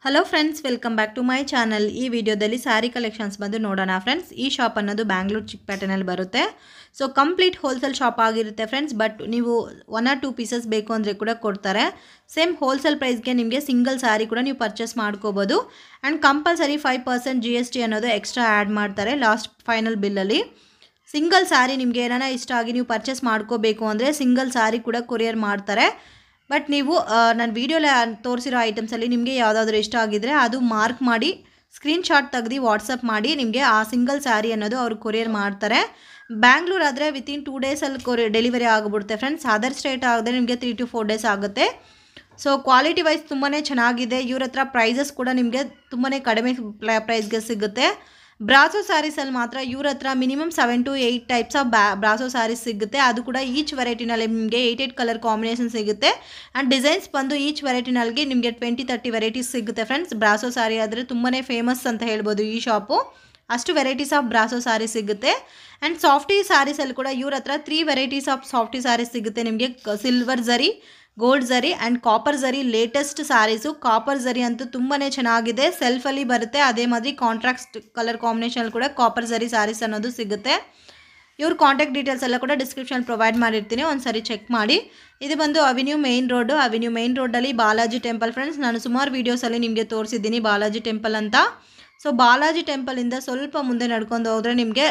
Hello friends welcome back to my channel ಈ ವಿಡಿಯೋದಲ್ಲಿ sari collections ಬಂದು ನೋಡೋಣ ಫ್ರೆಂಡ್ಸ್ ಈ ಶಾಪ್ ಅನ್ನೋದು ಬ್ಯಾಂಗ್ಳೂರು ಚಿಕ್ಕಪೇಟೆನಲ್ಲಿ ಬರುತ್ತೆ ಸೊ ಕಂಪ್ಲೀಟ್ ಹೋಲ್ಸೇಲ್ ಶಾಪ್ ಆಗಿರುತ್ತೆ ಫ್ರೆಂಡ್ಸ್ ಬಟ್ ನೀವು ಒನ್ ಆರ್ ಟೂ ಪೀಸಸ್ ಬೇಕು ಅಂದರೆ ಕೂಡ ಕೊಡ್ತಾರೆ ಸೇಮ್ ಹೋಲ್ಸೇಲ್ ಪ್ರೈಸ್ಗೆ ನಿಮಗೆ ಸಿಂಗಲ್ ಸ್ಯಾರಿ ಕೂಡ ನೀವು ಪರ್ಚೇಸ್ ಮಾಡ್ಕೋಬೋದು and compulsory five percent G S T ಅನ್ನೋದು ಎಕ್ಸ್ಟ್ರಾ ಆ್ಯಡ್ ಮಾಡ್ತಾರೆ ಲಾಸ್ಟ್ ಫೈನಲ್ ಬಿಲ್ಲಲ್ಲಿ ಸಿಂಗಲ್ ಸ್ಯಾರಿ ನಿಮಗೆ ಏನಾರ ಇಷ್ಟ ಆಗಿ ನೀವು ಪರ್ಚೇಸ್ ಮಾಡ್ಕೋಬೇಕು ಅಂದರೆ ಸಿಂಗಲ್ ಸ್ಯಾರಿ ಕೂಡ ಕೊರಿಯರ್ ಮಾಡ್ತಾರೆ ಬಟ್ ನೀವು ನಾನು ವೀಡಿಯೋಲಿ ತೋರಿಸಿರೋ ಐಟಮ್ಸಲ್ಲಿ ನಿಮಗೆ ಯಾವುದಾದ್ರೂ ಇಷ್ಟ ಆಗಿದ್ರೆ ಅದು ಮಾರ್ಕ್ ಮಾಡಿ ಸ್ಕ್ರೀನ್ಶಾಟ್ ತೆಗ್ದು ವಾಟ್ಸಪ್ ಮಾಡಿ ನಿಮಗೆ ಆ ಸಿಂಗಲ್ ಸ್ಯಾರಿ ಅನ್ನೋದು ಅವರು ಕೊರಿಯರ್ ಮಾಡ್ತಾರೆ ಬ್ಯಾಂಗ್ಳೂರ್ ಆದರೆ ವಿತಿನ್ ಟೂ ಡೇಸಲ್ಲಿ ಕೊರಿ ಡೆಲಿವರಿ ಆಗಿಬಿಡುತ್ತೆ ಫ್ರೆಂಡ್ಸ್ ಅದರ್ ಸ್ಟೇಟ್ ಆದರೆ ನಿಮಗೆ ತ್ರೀ ಟು ಫೋರ್ ಡೇಸ್ ಆಗುತ್ತೆ ಸೊ ಕ್ವಾಲಿಟಿ ವೈಸ್ ತುಂಬಾ ಚೆನ್ನಾಗಿದೆ ಇವ್ರ ಹತ್ರ ಪ್ರೈಸಸ್ ಕೂಡ ನಿಮಗೆ ತುಂಬಾ ಕಡಿಮೆ ಪ್ರೈಸ್ಗೆ ಸಿಗುತ್ತೆ ಬ್ರಾಸೋ ಸ್ಯಾರೀಸಲ್ಲಿ ಮಾತ್ರ ಇವ್ರ ಹತ್ರ minimum seven to eight types of ಬ್ಯಾ ಬ್ರಾಸೋ ಸ್ಯಾರೀಸ್ ಸಿಗುತ್ತೆ ಅದು ಕೂಡ ಈಚ್ ವೆರೈಟಿನಲ್ಲಿ ನಿಮಗೆ ಏಯ್ಟ್ ಏಯ್ಟ್ ಕಲರ್ ಕಾಂಬಿನೇಷನ್ ಸಿಗುತ್ತೆ ಆ್ಯಂಡ್ ಡಿಸೈನ್ಸ್ ಬಂದು ಈಚ್ ವೆರೈಟಿನಲ್ಲಿ ನಿಮಗೆ ಟ್ವೆಂಟಿ ತರ್ಟಿ ವೆರೈಟೀಸ್ ಸಿಗುತ್ತೆ ಫ್ರೆಂಡ್ಸ್ ಬ್ರಾಸೋ ಸ್ಯಾರಿ ಆದರೆ ತುಂಬಾ ಫೇಮಸ್ ಅಂತ ಹೇಳ್ಬೋದು ಈ ಶಾಪು ಅಷ್ಟು ವೆರೈಟೀಸ್ ಆಫ್ ಬ್ರಾಸೋ ಸ್ಯಾರಿ ಸಿಗುತ್ತೆ ಆ್ಯಂಡ್ ಸಾಫ್ಟಿ ಸ್ಯಾರೀಸಲ್ಲಿ ಕೂಡ ಇವ್ರ ಹತ್ರ three varieties of softy saris ಸಿಗುತ್ತೆ ನಿಮಗೆ silver zari gold zari and copper zari latest saris copper zari ಅಂತೂ ತುಂಬಾ ಚೆನ್ನಾಗಿದೆ ಸೆಲ್ಫಲ್ಲಿ ಬರುತ್ತೆ ಅದೇ ಮಾದರಿ ಕಾಂಟ್ರಾಕ್ಟ್ ಕಲರ್ ಕಾಂಬಿನೇಷನ್ ಕೂಡ ಕಾಪರ್ ಝರಿ ಸ್ಯಾರೀಸ್ ಅನ್ನೋದು ಸಿಗುತ್ತೆ ಇವ್ರ ಕಾಂಟ್ಯಾಕ್ಟ್ ಡೀಟೇಲ್ಸ್ ಎಲ್ಲ ಕೂಡ ಡಿಸ್ಕ್ರಿಪ್ಷನ್ ಪ್ರೊವೈಡ್ ಮಾಡಿರ್ತೀನಿ ಒಂದು ಸರಿ ಚೆಕ್ ಮಾಡಿ ಇದು ಬಂದು avenue main road avenue main ರೋಡಲ್ಲಿ ಬಾಲಾಜಿ ಟೆಂಪಲ್ ಫ್ರೆಂಡ್ಸ್ ನಾನು ಸುಮಾರು ವೀಡಿಯೋಸಲ್ಲಿ ನಿಮಗೆ ತೋರಿಸಿದ್ದೀನಿ ಬಾಲಾಜಿ ಟೆಂಪಲ್ ಅಂತ ಸೊ ಬಾಲಾಜಿ ಟೆಂಪಲಿಂದ ಸ್ವಲ್ಪ ಮುಂದೆ ನಡ್ಕೊಂಡು ಹೋದರೆ ನಿಮಗೆ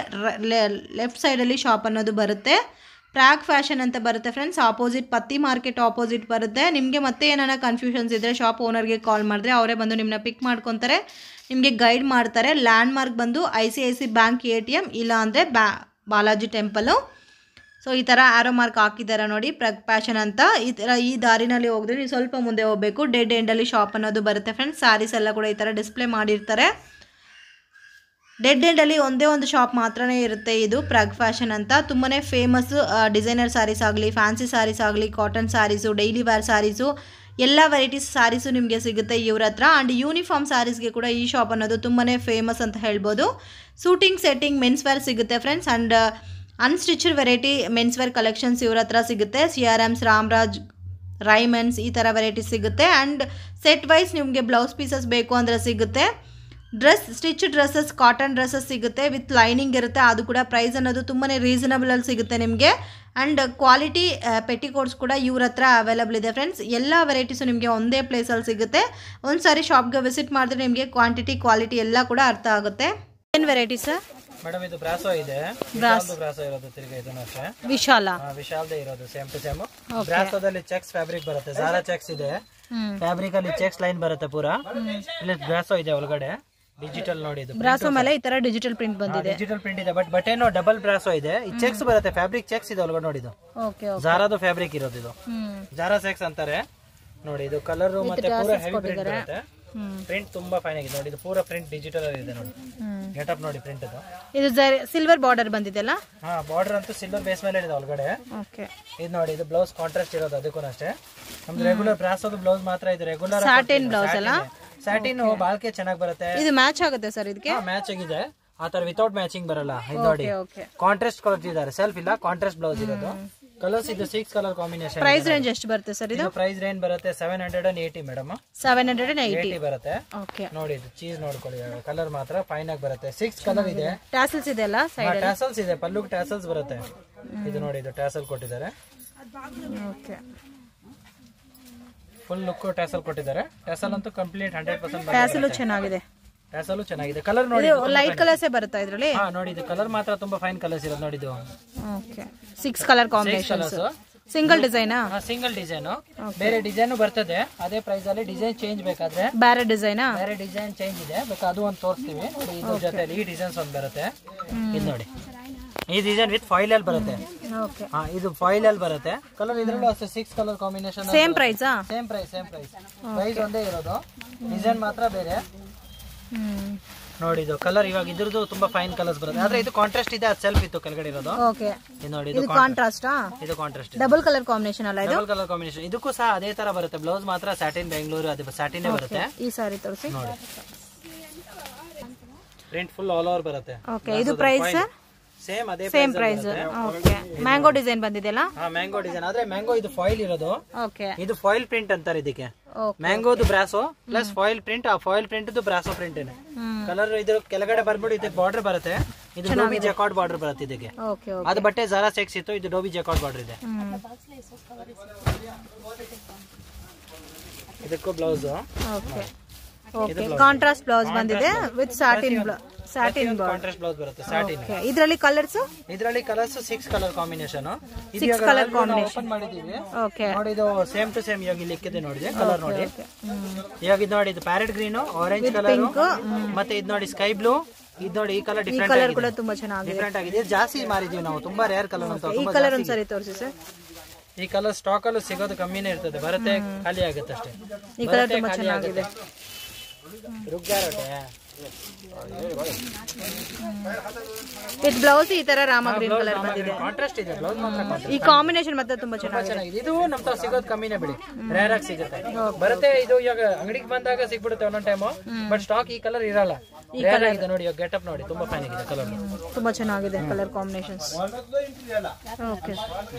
ಲೆಫ್ಟ್ ಸೈಡಲ್ಲಿ ಶಾಪ್ ಅನ್ನೋದು ಬರುತ್ತೆ ಟ್ರ್ಯಾಕ್ ಫ್ಯಾಷನ್ ಅಂತ ಬರುತ್ತೆ ಫ್ರೆಂಡ್ಸ್ ಆಪೋಸಿಟ್ ಪತ್ತಿ ಮಾರ್ಕೆಟ್ ಆಪೋಸಿಟ್ ಬರುತ್ತೆ ನಿಮಗೆ ಮತ್ತೆ ಏನಾರ ಕನ್ಫ್ಯೂಷನ್ಸ್ ಇದ್ದರೆ ಶಾಪ್ ಓನರ್ಗೆ ಕಾಲ್ ಮಾಡಿದ್ರೆ ಅವರೇ ಬಂದು ನಿಮ್ಮನ್ನ ಪಿಕ್ ಮಾಡ್ಕೊತಾರೆ ನಿಮಗೆ ಗೈಡ್ ಮಾಡ್ತಾರೆ ಲ್ಯಾಂಡ್ ಮಾರ್ಕ್ ಬಂದು I C I C bank A T M ಇಲ್ಲ ಅಂದರೆ ಬ್ಯಾ ಬಾಲಾಜಿ ಟೆಂಪಲು ಸೊ ಈ ಥರ ಆರೋ ಮಾರ್ಕ್ ಹಾಕಿದ್ದಾರೆ ನೋಡಿ ಪ್ರಗ್ ಪ್ಯಾಷನ್ ಅಂತ ಈ ಥರ ಈ ದಾರಿನಲ್ಲಿ ಹೋಗಿದ್ರೆ ನೀವು ಸ್ವಲ್ಪ ಮುಂದೆ ಹೋಗಬೇಕು ಡೆಡ್ ಎಂಡಲ್ಲಿ ಶಾಪ್ ಅನ್ನೋದು ಬರುತ್ತೆ ಫ್ರೆಂಡ್ಸ್ ಸ್ಯಾರೀಸ್ ಎಲ್ಲ ಕೂಡ ಈ ಥರ ಡಿಸ್ಪ್ಲೇ ಮಾಡಿರ್ತಾರೆ ಡೆಡ್ ಎಂಡಲ್ಲಿ ಒಂದೇ ಒಂದು ಶಾಪ್ ಮಾತ್ರನೇ ಇರುತ್ತೆ ಇದು ಪ್ರಗ್ ಫ್ಯಾಷನ್ ಅಂತ ತುಂಬಾ ಫೇಮಸ್ ಡಿಸೈನರ್ ಸ್ಯಾರೀಸ್ ಆಗಲಿ ಫ್ಯಾನ್ಸಿ ಸ್ಯಾರೀಸ್ ಆಗಲಿ cotton saris daily wear saris ಎಲ್ಲ ವೆರೈಟೀಸ್ ಸ್ಯಾರೀಸು ನಿಮಗೆ ಸಿಗುತ್ತೆ ಇವ್ರ ಹತ್ರ ಆ್ಯಂಡ್ ಯೂನಿಫಾರ್ಮ್ ಸ್ಯಾರೀಸ್ಗೆ ಕೂಡ ಈ ಶಾಪ್ ಅನ್ನೋದು ತುಂಬಾ ಫೇಮಸ್ ಅಂತ ಹೇಳ್ಬೋದು ಸೂಟಿಂಗ್ ಸೆಟ್ಟಿಂಗ್ ಮೆನ್ಸ್ ವೇರ್ ಸಿಗುತ್ತೆ friends and unstitched variety men's wear collections ಇವ್ರ ಹತ್ರ ಸಿಗುತ್ತೆ C R M's Ramraj Raymonds ಈ ಥರ ವೆರೈಟೀಸ್ ಸಿಗುತ್ತೆ ಆ್ಯಂಡ್ ಸೆಟ್ ವೈಸ್ ನಿಮಗೆ ಬ್ಲೌಸ್ ಪೀಸಸ್ ಬೇಕು ಅಂದರೆ ಸಿಗುತ್ತೆ dress stitch dresses cotton dresses ಸಿಗುತ್ತೆ ವಿತ್ ಲೈನಿಂಗ್ ಇರುತ್ತೆ ಅದು ಕೂಡ ಪ್ರೈಸ್ ಅನ್ನೋದು ತುಂಬಾ ರೀಸನಬಲಲ್ಲಿ ಸಿಗುತ್ತೆ ನಿಮಗೆ ಆ್ಯಂಡ್ ಕ್ವಾಲಿಟಿ ಪೆಟಿಕೋಟ್ಸ್ ಕೂಡ ಇವ್ರ ಹತ್ರ ಅವೈಲಬಲ್ ಇದೆ ಫ್ರೆಂಡ್ಸ್ ಎಲ್ಲ ವೆರೈಟೀಸು ನಿಮಗೆ ಒಂದೇ ಪ್ಲೇಸಲ್ಲಿ ಸಿಗುತ್ತೆ ಒಂದು ಸಾರಿ ಶಾಪ್ಗೆ ವಿಸಿಟ್ ಮಾಡಿದ್ರೆ ನಿಮಗೆ ಕ್ವಾಂಟಿಟಿ ಕ್ವಾಲಿಟಿ ಎಲ್ಲ ಕೂಡ ಅರ್ಥ ಆಗುತ್ತೆ ಏನು ವೆರೈಟಿ ಸರ್ ಮೇಡಮ್ ಇದು ಬ್ರಾಸೋ ಇದೆ ವಿಶಾಲ್ದು ಬ್ರಾಸೋ ಇರೋದು ತಿರ್ಗಿ ಇದನ್ನು ಅಷ್ಟೇ ವಿಶಾಲ ಹಾ, ವಿಶಾಲ್ದೇ ಇರೋದು ಸೇಮ್ ಟು ಸೇಮ್ ಬ್ರಾಸೋದಲ್ಲಿ ಚೆಕ್ಸ್ ಫ್ಯಾಬ್ರಿಕ್ ಬರುತ್ತೆ ಜಾರಾ ಚೆಕ್ಸ್ ಇದೆ ಫ್ಯಾಬ್ರಿಕ್ ಅಲ್ಲಿ ಚೆಕ್ಸ್ ಲೈನ್ ಬರುತ್ತೆ ಪೂರಾ ಇಲ್ಲಿ ಬ್ರಾಸೋ ಇದೆ ಒಳಗಡೆ ಡಿಜಿಟಲ್ ನೋಡಿ ಇದು ಬ್ರಾಸೋ ಮೇಲೆ ಈ ತರ ಡಿಜಿಟಲ್ ಪ್ರಿಂಟ್ ಬಂದಿದೆ ಡಿಜಿಟಲ್ ಪ್ರಿಂಟ್ ಇದೆ ಬಟ್ ಬಟೇನೋ ಡಬಲ್ ಬ್ರಾಸೋ ಇದೆ ಈ ಚೆಕ್ಸ್ ಬರುತ್ತೆ ಫ್ಯಾಬ್ರಿಕ್ ಚೆಕ್ಸ್ ಇದೆ ಒಳಗಡೆ ನೋಡಿ ಇದು ಓಕೆ ಜಾರಾದು ಫ್ಯಾಬ್ರಿಕ್ ಇರೋದು ಇದು ಹ್ಮ್ ಜಾರಾ ಚೆಕ್ಸ್ ಅಂತಾರೆ ನೋಡಿ ಇದು ಕಲರ್ ಮತ್ತೆ ಪೂರ ಹೆವಿ ಪ್ರಿಂಟ್ ಬರುತ್ತೆ ಪ್ರಿಂಟ್ ತುಂಬಾ ಫೈನ್ ಆಗಿದೆ ನೋಡಿ ಇದು ಪೂರ ಪ್ರಿಂಟ್ ಡಿಜಿಟಲ್ ಅಲ್ಲಿ ಇದೆ ನೋಡಿ ಹ್ಮ್ ಗೆಟಪ್ ನೋಡಿ ಪ್ರಿಂಟ್ ಅದು ಇದು ಸಿಲ್ವರ್ ಬಾರ್ಡರ್ ಬಂದಿದೆಲ್ಲ ಹಾ ಬಾರ್ಡರ್ ಅಂತೂ ಸಿಲ್ವರ್ ಬೇಸ್ ಮೇಲೆ ಇದೆ ಒಳಗಡೆ ಓಕೆ ಇದು ನೋಡಿ ಇದು ಬ್ಲೌಸ್ ಕಾಂಟ್ರಾಸ್ಟ್ ಇರೋದು ಅದಕ್ಕೂ ಅಷ್ಟೇ ನಮ್ದು ರೆಗ್ಯುಲರ್ ಬ್ರಾಸೋದು ಬ್ಲೌಸ್ ಮಾತ್ರ ಇದು ರೆಗ್ಯುಲರ್ ಸಾಟಿನ್ ಬ್ಲೌಸ್ ಅಲ್ಲ ಸ್ಯಾಟಿನ್ ಬಾಳ್ಕೆ ಚೆನ್ನಾಗಿ ಬರುತ್ತೆ ಇದು ಮ್ಯಾಚ್ ಆಗುತ್ತೆ ಸರ್ ಇದಕ್ಕೆ ಮ್ಯಾಚ್ ಆಗಿದೆ ಆ ತರ ವಿತೌಟ್ ಮ್ಯಾಚಿಂಗ್ ಬರಲ್ಲ ಇದು ನೋಡಿ ಓಕೆ ಕಾಂಟ್ರಾಸ್ಟ್ ಕಲರ್ ಇದ್ದಾರೆ ಸೆಲ್ಫ್ ಇಲ್ಲ ಕಾಂಟ್ರಾಸ್ಟ್ ಬ್ಲೌಸ್ ಇರೋದು ಕಲರ್ಸ್ ಇದು six colour combination price range ಎಷ್ಟು ಬರುತ್ತೆ ಸರ್ ಇದು ಇದು ಪ್ರೈಸ್ ರೇಂಜ್ ಬರುತ್ತೆ seven hundred and eighty madam seven hundred and eighty eighty ಬರುತ್ತೆ ಓಕೆ ನೋಡಿ ಇದು ಚೀಸ್ ನೋಡ್ಕೊಳ್ಳಿ ಕಲರ್ ಮಾತ್ರ ಫೈನ್ ಆಗಿ ಬರುತ್ತೆ ಸಿಕ್ಸ್ ಕಲರ್ ಇದೆ ಟ್ಯಾಸಲ್ಸ್ ಇದೆ ಅಲ್ಲ ಸೈಡ್ ಟ್ಯಾಸಲ್ಸ್ ಇದೆ ಪಲ್ಲುಗ್ ಟ್ಯಾಸಲ್ಸ್ ಬರುತ್ತೆ ಇದು ನೋಡಿ ಇದು ಟ್ಯಾಸಲ್ ಕೊಟ್ಟಿದ್ದಾರೆ ಓಕೆ ಫುಲ್ ಲುಕ್ ಟ್ಯಾಸಲ್ ಕೊಟ್ಟಿದ್ದಾರೆ ಟ್ಯಾಸಲ್ ಅಂತೂ ಕಂಪ್ಲೀಟ್ ಹಂಡ್ರೆಡ್ ಪರ್ಸೆಂಟ್ ಟ್ಯಾಸಲು ಚೆನ್ನಾಗಿದೆ ಟ್ಯಾಸಲ್ ಚೆನ್ನಾಗಿದೆ ಕಲರ್ ನೋಡಿ ಇದು ಲೈಟ್ ಕಲರ್ಸೇ ಬರುತ್ತಾ ಇದ್ರಲ್ಲಿ ಹಾ ನೋಡಿ ಇದು ಕಲರ್ ಮಾತ್ರ ತುಂಬಾ ಫೈನ್ ಕಲರ್ಸ್ ಇರೋದು ನೋಡಿ ಇದು okay six colour combination colours single ಡಿಸೈನಾ ಸಿಂಗಲ್ ಡಿಸೈನ್ ಬೇರೆ ಡಿಸೈನ್ ಬರ್ತದೆ ಅದೇ ಪ್ರೈಸ್ ಅಲ್ಲಿ ಡಿಸೈನ್ ಚೇಂಜ್ ಬೇಕಾದ್ರೆ ಬೇರೆ ಡಿಸೈನಾ ಬೇರೆ ಡಿಸೈನ್ ಚೇಂಜ್ ಇದೆ ಬೇಕಾದ್ರೆ ಅದು ಒಂದು ತೋರಿಸ್ತೀವಿ ನೋಡಿ ಇದ್ರ ಜೊತೆಲಿ ಈ ಡಿಸೈನ್ಸ್ ಒಂದು ಬರುತ್ತೆ ಇದು ನೋಡಿ ಈ ಡಿಸೈನ್ ವಿತ್ ಫಾಯಿಲ್ ಅಲ್ಲಿ ಬರುತ್ತೆ ಓಕೆ ಹಾ ಇದು ಫಾಯಿಲ್ ಅಲ್ಲಿ ಬರುತ್ತೆ ಕಲರ್ ಇದ್ರಲ್ಲೂ ಅಷ್ಟೇ ಸಿಕ್ಸ್ ಕಲರ್ ಕಾಂಬಿನೇಷನ್ ಸೇಮ್ ಪ್ರೈಸಾ same price same price price ಒಂದೇ ಇರೋದು ಡಿಸೈನ್ ಮಾತ್ರ ಬೇರೆ ಹ್ಮ್ ನೋಡಿ ಇದು ಕಲರ್ ಇವಾಗ ಇದ್ರದ್ದು ತುಂಬಾ ಫೈನ್ ಕಲರ್ಸ್ ಬರುತ್ತೆ ಆದ್ರೆ ಇದು ಕಾಂಟ್ರಾಸ್ಟ್ ಇದೆ ಅದು ಸೆಲ್ಫ್ ಇತ್ತು ಕೆಳಗಡೆ ಇರೋದು ಓಕೆ ಇದು ನೋಡಿ ಇದು ಇದು ಕಾಂಟ್ರಾಸ್ಟಾ ಇದು ಕಾಂಟ್ರಾಸ್ಟ್ ಡಬಲ್ ಕಲರ್ ಕಾಂಬಿನೇಷನ್ ಅಲ್ಲ ಇದು ಡಬಲ್ ಕಲರ್ ಕಾಂಬಿನೇಷನ್ ಇದಕ್ಕೂ ಸಹ ಅದೇ ತರ ಬರುತ್ತೆ ಬ್ಲೌಸ್ ಮಾತ್ರ ಸ್ಯಾಟಿನ್ ಬೆಂಗಳೂರು ಅದು ಸ್ಯಾಟಿನ್ ಬರುತ್ತೆ ಈ ಸಾರಿ ತೋರಿಸಿ ನೋಡಿ ಪ್ರಿಂಟ್ ಫುಲ್ ಆಲ್ ಓವರ್ ಬರುತ್ತೆ ಓಕೆ ಇದು ಪ್ರೈಸ್ ಸರ್ ಸೇಮ್ ಅದೇ same price okay mango design ಬಂದಿದೆಯಲ್ಲ ಹಾ ಮ್ಯಾಂಗೋ ಡಿಸೈನ್ ಆದ್ರೆ ಮ್ಯಾಂಗೋ ಇದು ಫಾಯಿಲ್ ಇರೋದು ಓಕೆ ಇದು ಫಾಯಿಲ್ ಪ್ರಿಂಟ್ ಅಂತಾರೆ ಇದಕ್ಕೆ ಓಕೆ ಮ್ಯಾಂಗೋದು ಬ್ರಾಸೋ ಪ್ಲಸ್ ಫಾಯಿಲ್ ಪ್ರಿಂಟ್ ಆ foil print brasso print hmm colour ಇದು ಕೆಳಗಡೆ ಬರ್ಬಿಟ್ಟು ಇದಕ್ಕೆ ಬಾರ್ಡರ್ ಬರುತ್ತೆ ಇದು ಡೋಬಿ ಜಕಾರ್ಡ್ ಬಾರ್ಡರ್ ಬರುತ್ತೆ ಇದಕ್ಕೆ ಓಕೆ ಓಕೆ ಅದು ಬಟ್ಟೆ ಜಾರಾ ಸೆಕ್ಸ್ ಇತ್ತು ಇದು ಡೋಬಿ ಜಕಾರ್ಡ್ ಬಾರ್ಡರ್ ಇದೆ ಹ್ಮ್ ಇದಕ್ಕೂ blouse okay okay contrast blouse ಬಂದಿದೆ with satin satin border contrast blouse ಬರುತ್ತೆ ಸ್ಯಾಟಿನ್ ಓಕೆ ಇದರಲ್ಲಿ ಕಲರ್ಸ್ ಇದರಲ್ಲಿ colours six colour combination Six colour combination. Open ಮಾಡಿದೀವಿ ಓಕೆ ನೋಡಿ ಇದು ಸೇಮ್ ಟು ಸೇಮ್ ಇವಾಗ ಇಲ್ಲಿ ಇಕ್ಕಿದೆ ನೋಡಿ ಕಲರ್ ನೋಡಿ ಇವಾಗ ಇದು ನೋಡಿ ಇದು ಪ್ಯಾರೆಟ್ ಗ್ರೀನ್ ಆರೆಂಜ್ ಕಲರ್ ಮತ್ತೆ ಇದು ನೋಡಿ ಸ್ಕೈ ಬ್ಲೂ ಇದು ನೋಡಿ ಈ ಕಲರ್ ಡಿಫ್ರೆಂಟ್ ಕಲರ್ ಕೂಡ ತುಂಬಾ ಚೆನ್ನಾಗಿದೆ ಡಿಫ್ರೆಂಟ್ ಆಗಿದೆ ಇದು ಜಾಸ್ತಿ ಮಾರಿದೀವಿ ನಾವು ತುಂಬಾ ರೇರ್ ಕಲರ್ ಅಂತ ಈ ತುಂಬಾ ಕಲರ್ ಜಾಸ್ತಿ ಒಂದ್ಸರಿ ತೋರಿಸಿ ಸರ್ ಈ ಕಲರ್ ಸ್ಟಾಕ್ ಅಲ್ಲೂ ಸಿಗೋದು ಕಮ್ಮಿನೇ ಇರ್ತದೆ ಬರುತ್ತೆ ಖಾಲಿ ಆಗುತ್ತೆ ಅಷ್ಟೇ ಈ ಕಲರ್ ತುಂಬಾ ಚೆನ್ನಾಗಿದೆ ರುಗ್ಗಾರಟೆ ವಿತ್ ಬ್ಲೌಸ್ ಈ ತರ ರಾಮ ಗ್ರೀನ್ ಕಲರ್ ಬಂದಿದೆ ಕಾಂಟ್ರಾಸ್ಟ್ ಇದೆ ಬ್ಲೌಸ್ ಮಾತ್ರ contrast. ಈ ಕಾಂಬಿನೇಷನ್ ಮತ್ತೆ ತುಂಬಾ ಚೆನ್ನಾಗಿದೆ ಚೆನ್ನಾಗಿದೆ ಇದು ನಮ್ ತಾವ್ ಸಿಗೋದು ಕಮ್ಮಿನೇ ಬಿಡಿ ರೇರ್ ಆಗಿ ಸಿಗುತ್ತೆ ಬರುತ್ತೆ ಇದು ಇವಾಗ ಅಂಗಡಿಗೆ ಬಂದಾಗ ಸಿಗ್ಬಿಡುತ್ತೆ ಒಂದೊಂದ್ ಟೈಮು ಬಟ್ ಸ್ಟಾಕ್ ಈ ಕಲರ್ ಇರಲ್ಲ ರೇರ್ ಆಗಿದೆ ನೋಡಿ ಇವಾಗ ಗೆಟಪ್ ನೋಡಿ ತುಂಬಾ ಫೈನ್ ಆಗಿದೆ ಕಲರ್ ತುಂಬಾ ಚೆನ್ನಾಗಿದೆ ಕಲರ್ ಕಾಂಬಿನೇಷನ್ಸ್ ಓಕೆ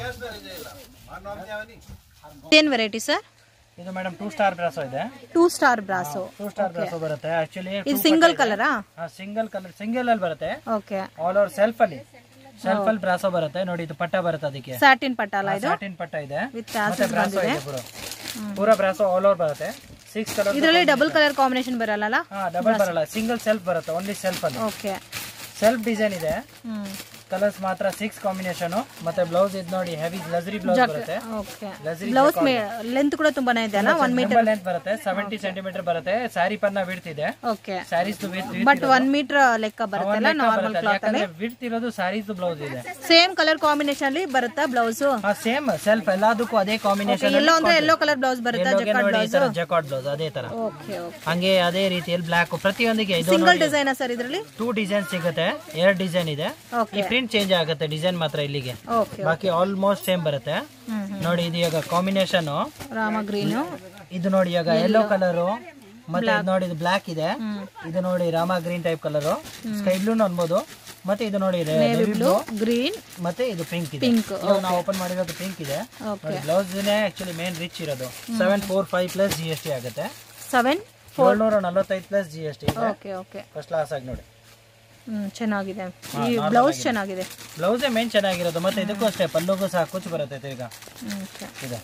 ಏನ್ ವೆರೈಟಿ ಸರ್ ಇದು ಮೇಡಮ್ ಟೂ ಸ್ಟಾರ್ ಬ್ರಾಸೋ ಇದೆ two star brasso two star brasso ಬರುತ್ತೆ ಆಕ್ಚುಲಿ ಇದು ಸಿಂಗಲ್ ಕಲರಾ ಸಿಂಗಲ್ ಕಲರ್ ಸಿಂಗಲ್ ಅಲ್ಲಿ ಬರುತ್ತೆ ಓಕೆ ಆಲ್ ಓವರ್ ಸೆಲ್ಫ್ ಅಲ್ಲಿ ಸೆಲ್ಫ್ ಅಲ್ಲಿ ಬ್ರಾಸೋ ಬರುತ್ತೆ ನೋಡಿ ಇದು ಪಟ್ಟ ಬರುತ್ತೆ ಅದಕ್ಕೆ ಸ್ಯಾಟಿನ್ ಪಟ್ಟಾಲ ಇದು ಸಾಟಿನ್ ಪಟ್ಟ ಇದೆ ವಿತ್ ಮತ್ತೆ ಬ್ರಾಸೋ ಇದೆ ಪೂರ ಪೂರ ಬ್ರಾಸೋ ಆಲ್ ಓವರ್ ಬರುತ್ತೆ ಸಿಕ್ಸ್ ಕಲರ್ ಇದರಲ್ಲಿ ಡಬಲ್ ಕಲರ್ ಕಾಂಬಿನೇಷನ್ ಬರಲ್ಲ ಹಾ ಡಬಲ್ ಬರಲ್ಲ ಸಿಂಗಲ್ ಸೆಲ್ಫ್ ಬರುತ್ತೆ ಓನ್ಲಿ ಸೆಲ್ಫ್ ಅಲ್ಲಿ ಓಕೆ ಸೆಲ್ಫ್ ಡಿಸೈನ್ ಇದೆ ಹ್ಮ್ ಕಲರ್ಸ್ ಮಾತ್ರ ಸಿಕ್ಸ್ ಕಾಂಬಿನೇಷನ್ ಮತ್ತೆ ಬ್ಲೌಸ್ ಇದು ನೋಡಿ ಹೆವಿ ಲಜರಿ ಬ್ಲೌಸ್ ಬರುತ್ತೆ ಓಕೆ ಲಜರಿ ಬ್ಲೌಸ್ ಲೆಂತ್ ಕೂಡ ತುಂಬಾನೇ ಇದೆ ಅಲ್ಲ ಒನ್ ಮೀಟರ್ ಲೆಂತ್ ಬರುತ್ತೆ ಸೆವೆಂಟಿ ಸೆಂಟಿಮೀಟರ್ ಬರುತ್ತೆ ಸ್ಯಾರಿ ಪನ್ನ ವಿಡ್ತ್ ಇದೆ okay saris with but one metre ಲೆಕ್ಕ ಬರುತ್ತಲ್ಲ ನಾರ್ಮಲ್ ಕ್ಲಾತ್ ಯಾಕಂದ್ರೆ ವಿಡ್ತ್ ಇರೋದು ಸ್ಯಾರೀಸ್ ಬ್ಲೌಸ್ ಇದೆ ಸೇಮ್ ಕಲರ್ ಕಾಂಬಿನೇಷನ್ ಅಲ್ಲಿ ಬರುತ್ತಾ ಬ್ಲೌಸ್ ಹಾ ಸೇಮ್ ಸೆಲ್ಫ್ ಎಲ್ಲದಕ್ಕೂ ಅದೇ ಕಾಂಬಿನೇಷನ್ ಎಲ್ಲೋ ಅಂದ್ರೆ ಎಲ್ಲೋ ಕಲರ್ ಬ್ಲೌಸ್ ಬರುತ್ತಾ ಜಕಾರ್ಡ್ ನೋಡಿ ಈ ಬ್ಲೌಸ್ ತರ ಜಕಾರ್ಡ್ ಬ್ಲೌಸ್ ಅದೇ ತರ ಓಕೆ ಓಕೆ ಹಂಗೆ ಅದೇ ರೀತಿಯಲ್ಲಿ ಬ್ಲಾಕ್ ಪ್ರತಿಯೊಂದಿಗೆ ಇದು ಸಿಂಗಲ್ ಡಿಸೈನ್ ಸರ್ ಇದರಲ್ಲಿ ಟೂ ಡಿಸೈನ್ ಸಿಗುತ್ತೆ ಎರಡು ಡಿಸೈನ್ ಇದೆ ಓಕೆ ಈ ಪ್ರಿಂಟ್ ಚೇಂಜ್ ಆಗುತ್ತೆ ಡಿಸೈನ್ ಮಾತ್ರ ಇಲ್ಲಿಗೆ ಓಕೆ ಬಾಕಿ ಆಲ್ಮೋಸ್ಟ್ ಸೇಮ್ ಬರುತ್ತೆ ಹ್ಮ್ ನೋಡಿ ಇದು ಇವಾಗ ಕಾಂಬಿನೇಷನ್ ರಾಮ ಗ್ರೀನು ಇದು ನೋಡಿ ಇವಾಗ ಯೆಲ್ಲೋ ಕಲರ್ ಮತ್ತೆ ಇದು ನೋಡಿ ಇದು ಬ್ಲಾಕ್ ಇದೆ ಇದು ನೋಡಿ Rama green type colour sky blue ಅನ್ಬೋದು ಮತ್ತೆ ಇದು ನೋಡಿ ನೇವಿ ಬ್ಲೂ ಗ್ರೀನ್ ಮತ್ತೆ ಇದು ಪಿಂಕ್ ಇದೆ ಪಿಂಕ್ ಇವಾಗ ನಾವು ಓಪನ್ ಮಾಡಿರೋದು ಪಿಂಕ್ ಇದೆ ಓಕೆ ನೋಡಿ ಬ್ಲೌಸ್ ಆಕ್ಚುಲಿ ಮೇನ್ ರಿಚ್ ಇರೋದು seven four five plus G S T ಆಗುತ್ತೆ ಸೆವೆನ್ ಏಳ್ನೂರ ನಲವತ್ತೈದು ಪ್ಲಸ್ ಜಿ ಎಸ್ ಟಿ ಇದೆ ಓಕೆ ಓಕೆ ಫಸ್ಟ್ ಕ್ಲಾಸ್ ಆಗಿ ನೋಡಿ ಹ್ಮ್ ಚೆನ್ನಾಗಿದೆ ಈ ಬ್ಲೌಸ್ ಚೆನ್ನಾಗಿದೆ ಬ್ಲೌಸೇ ಮೇನ್ ಚೆನ್ನಾಗಿರೋದು ಮತ್ತೆ ಇದಕ್ಕೂ ಅಷ್ಟೇ ಪಲ್ಲುಗೂ ಸಹ ಕುಚ್ಚು ಬರುತ್ತೆ ತಿರ್ಗಾ ಹ್ಮ್, okay. ಇದೆ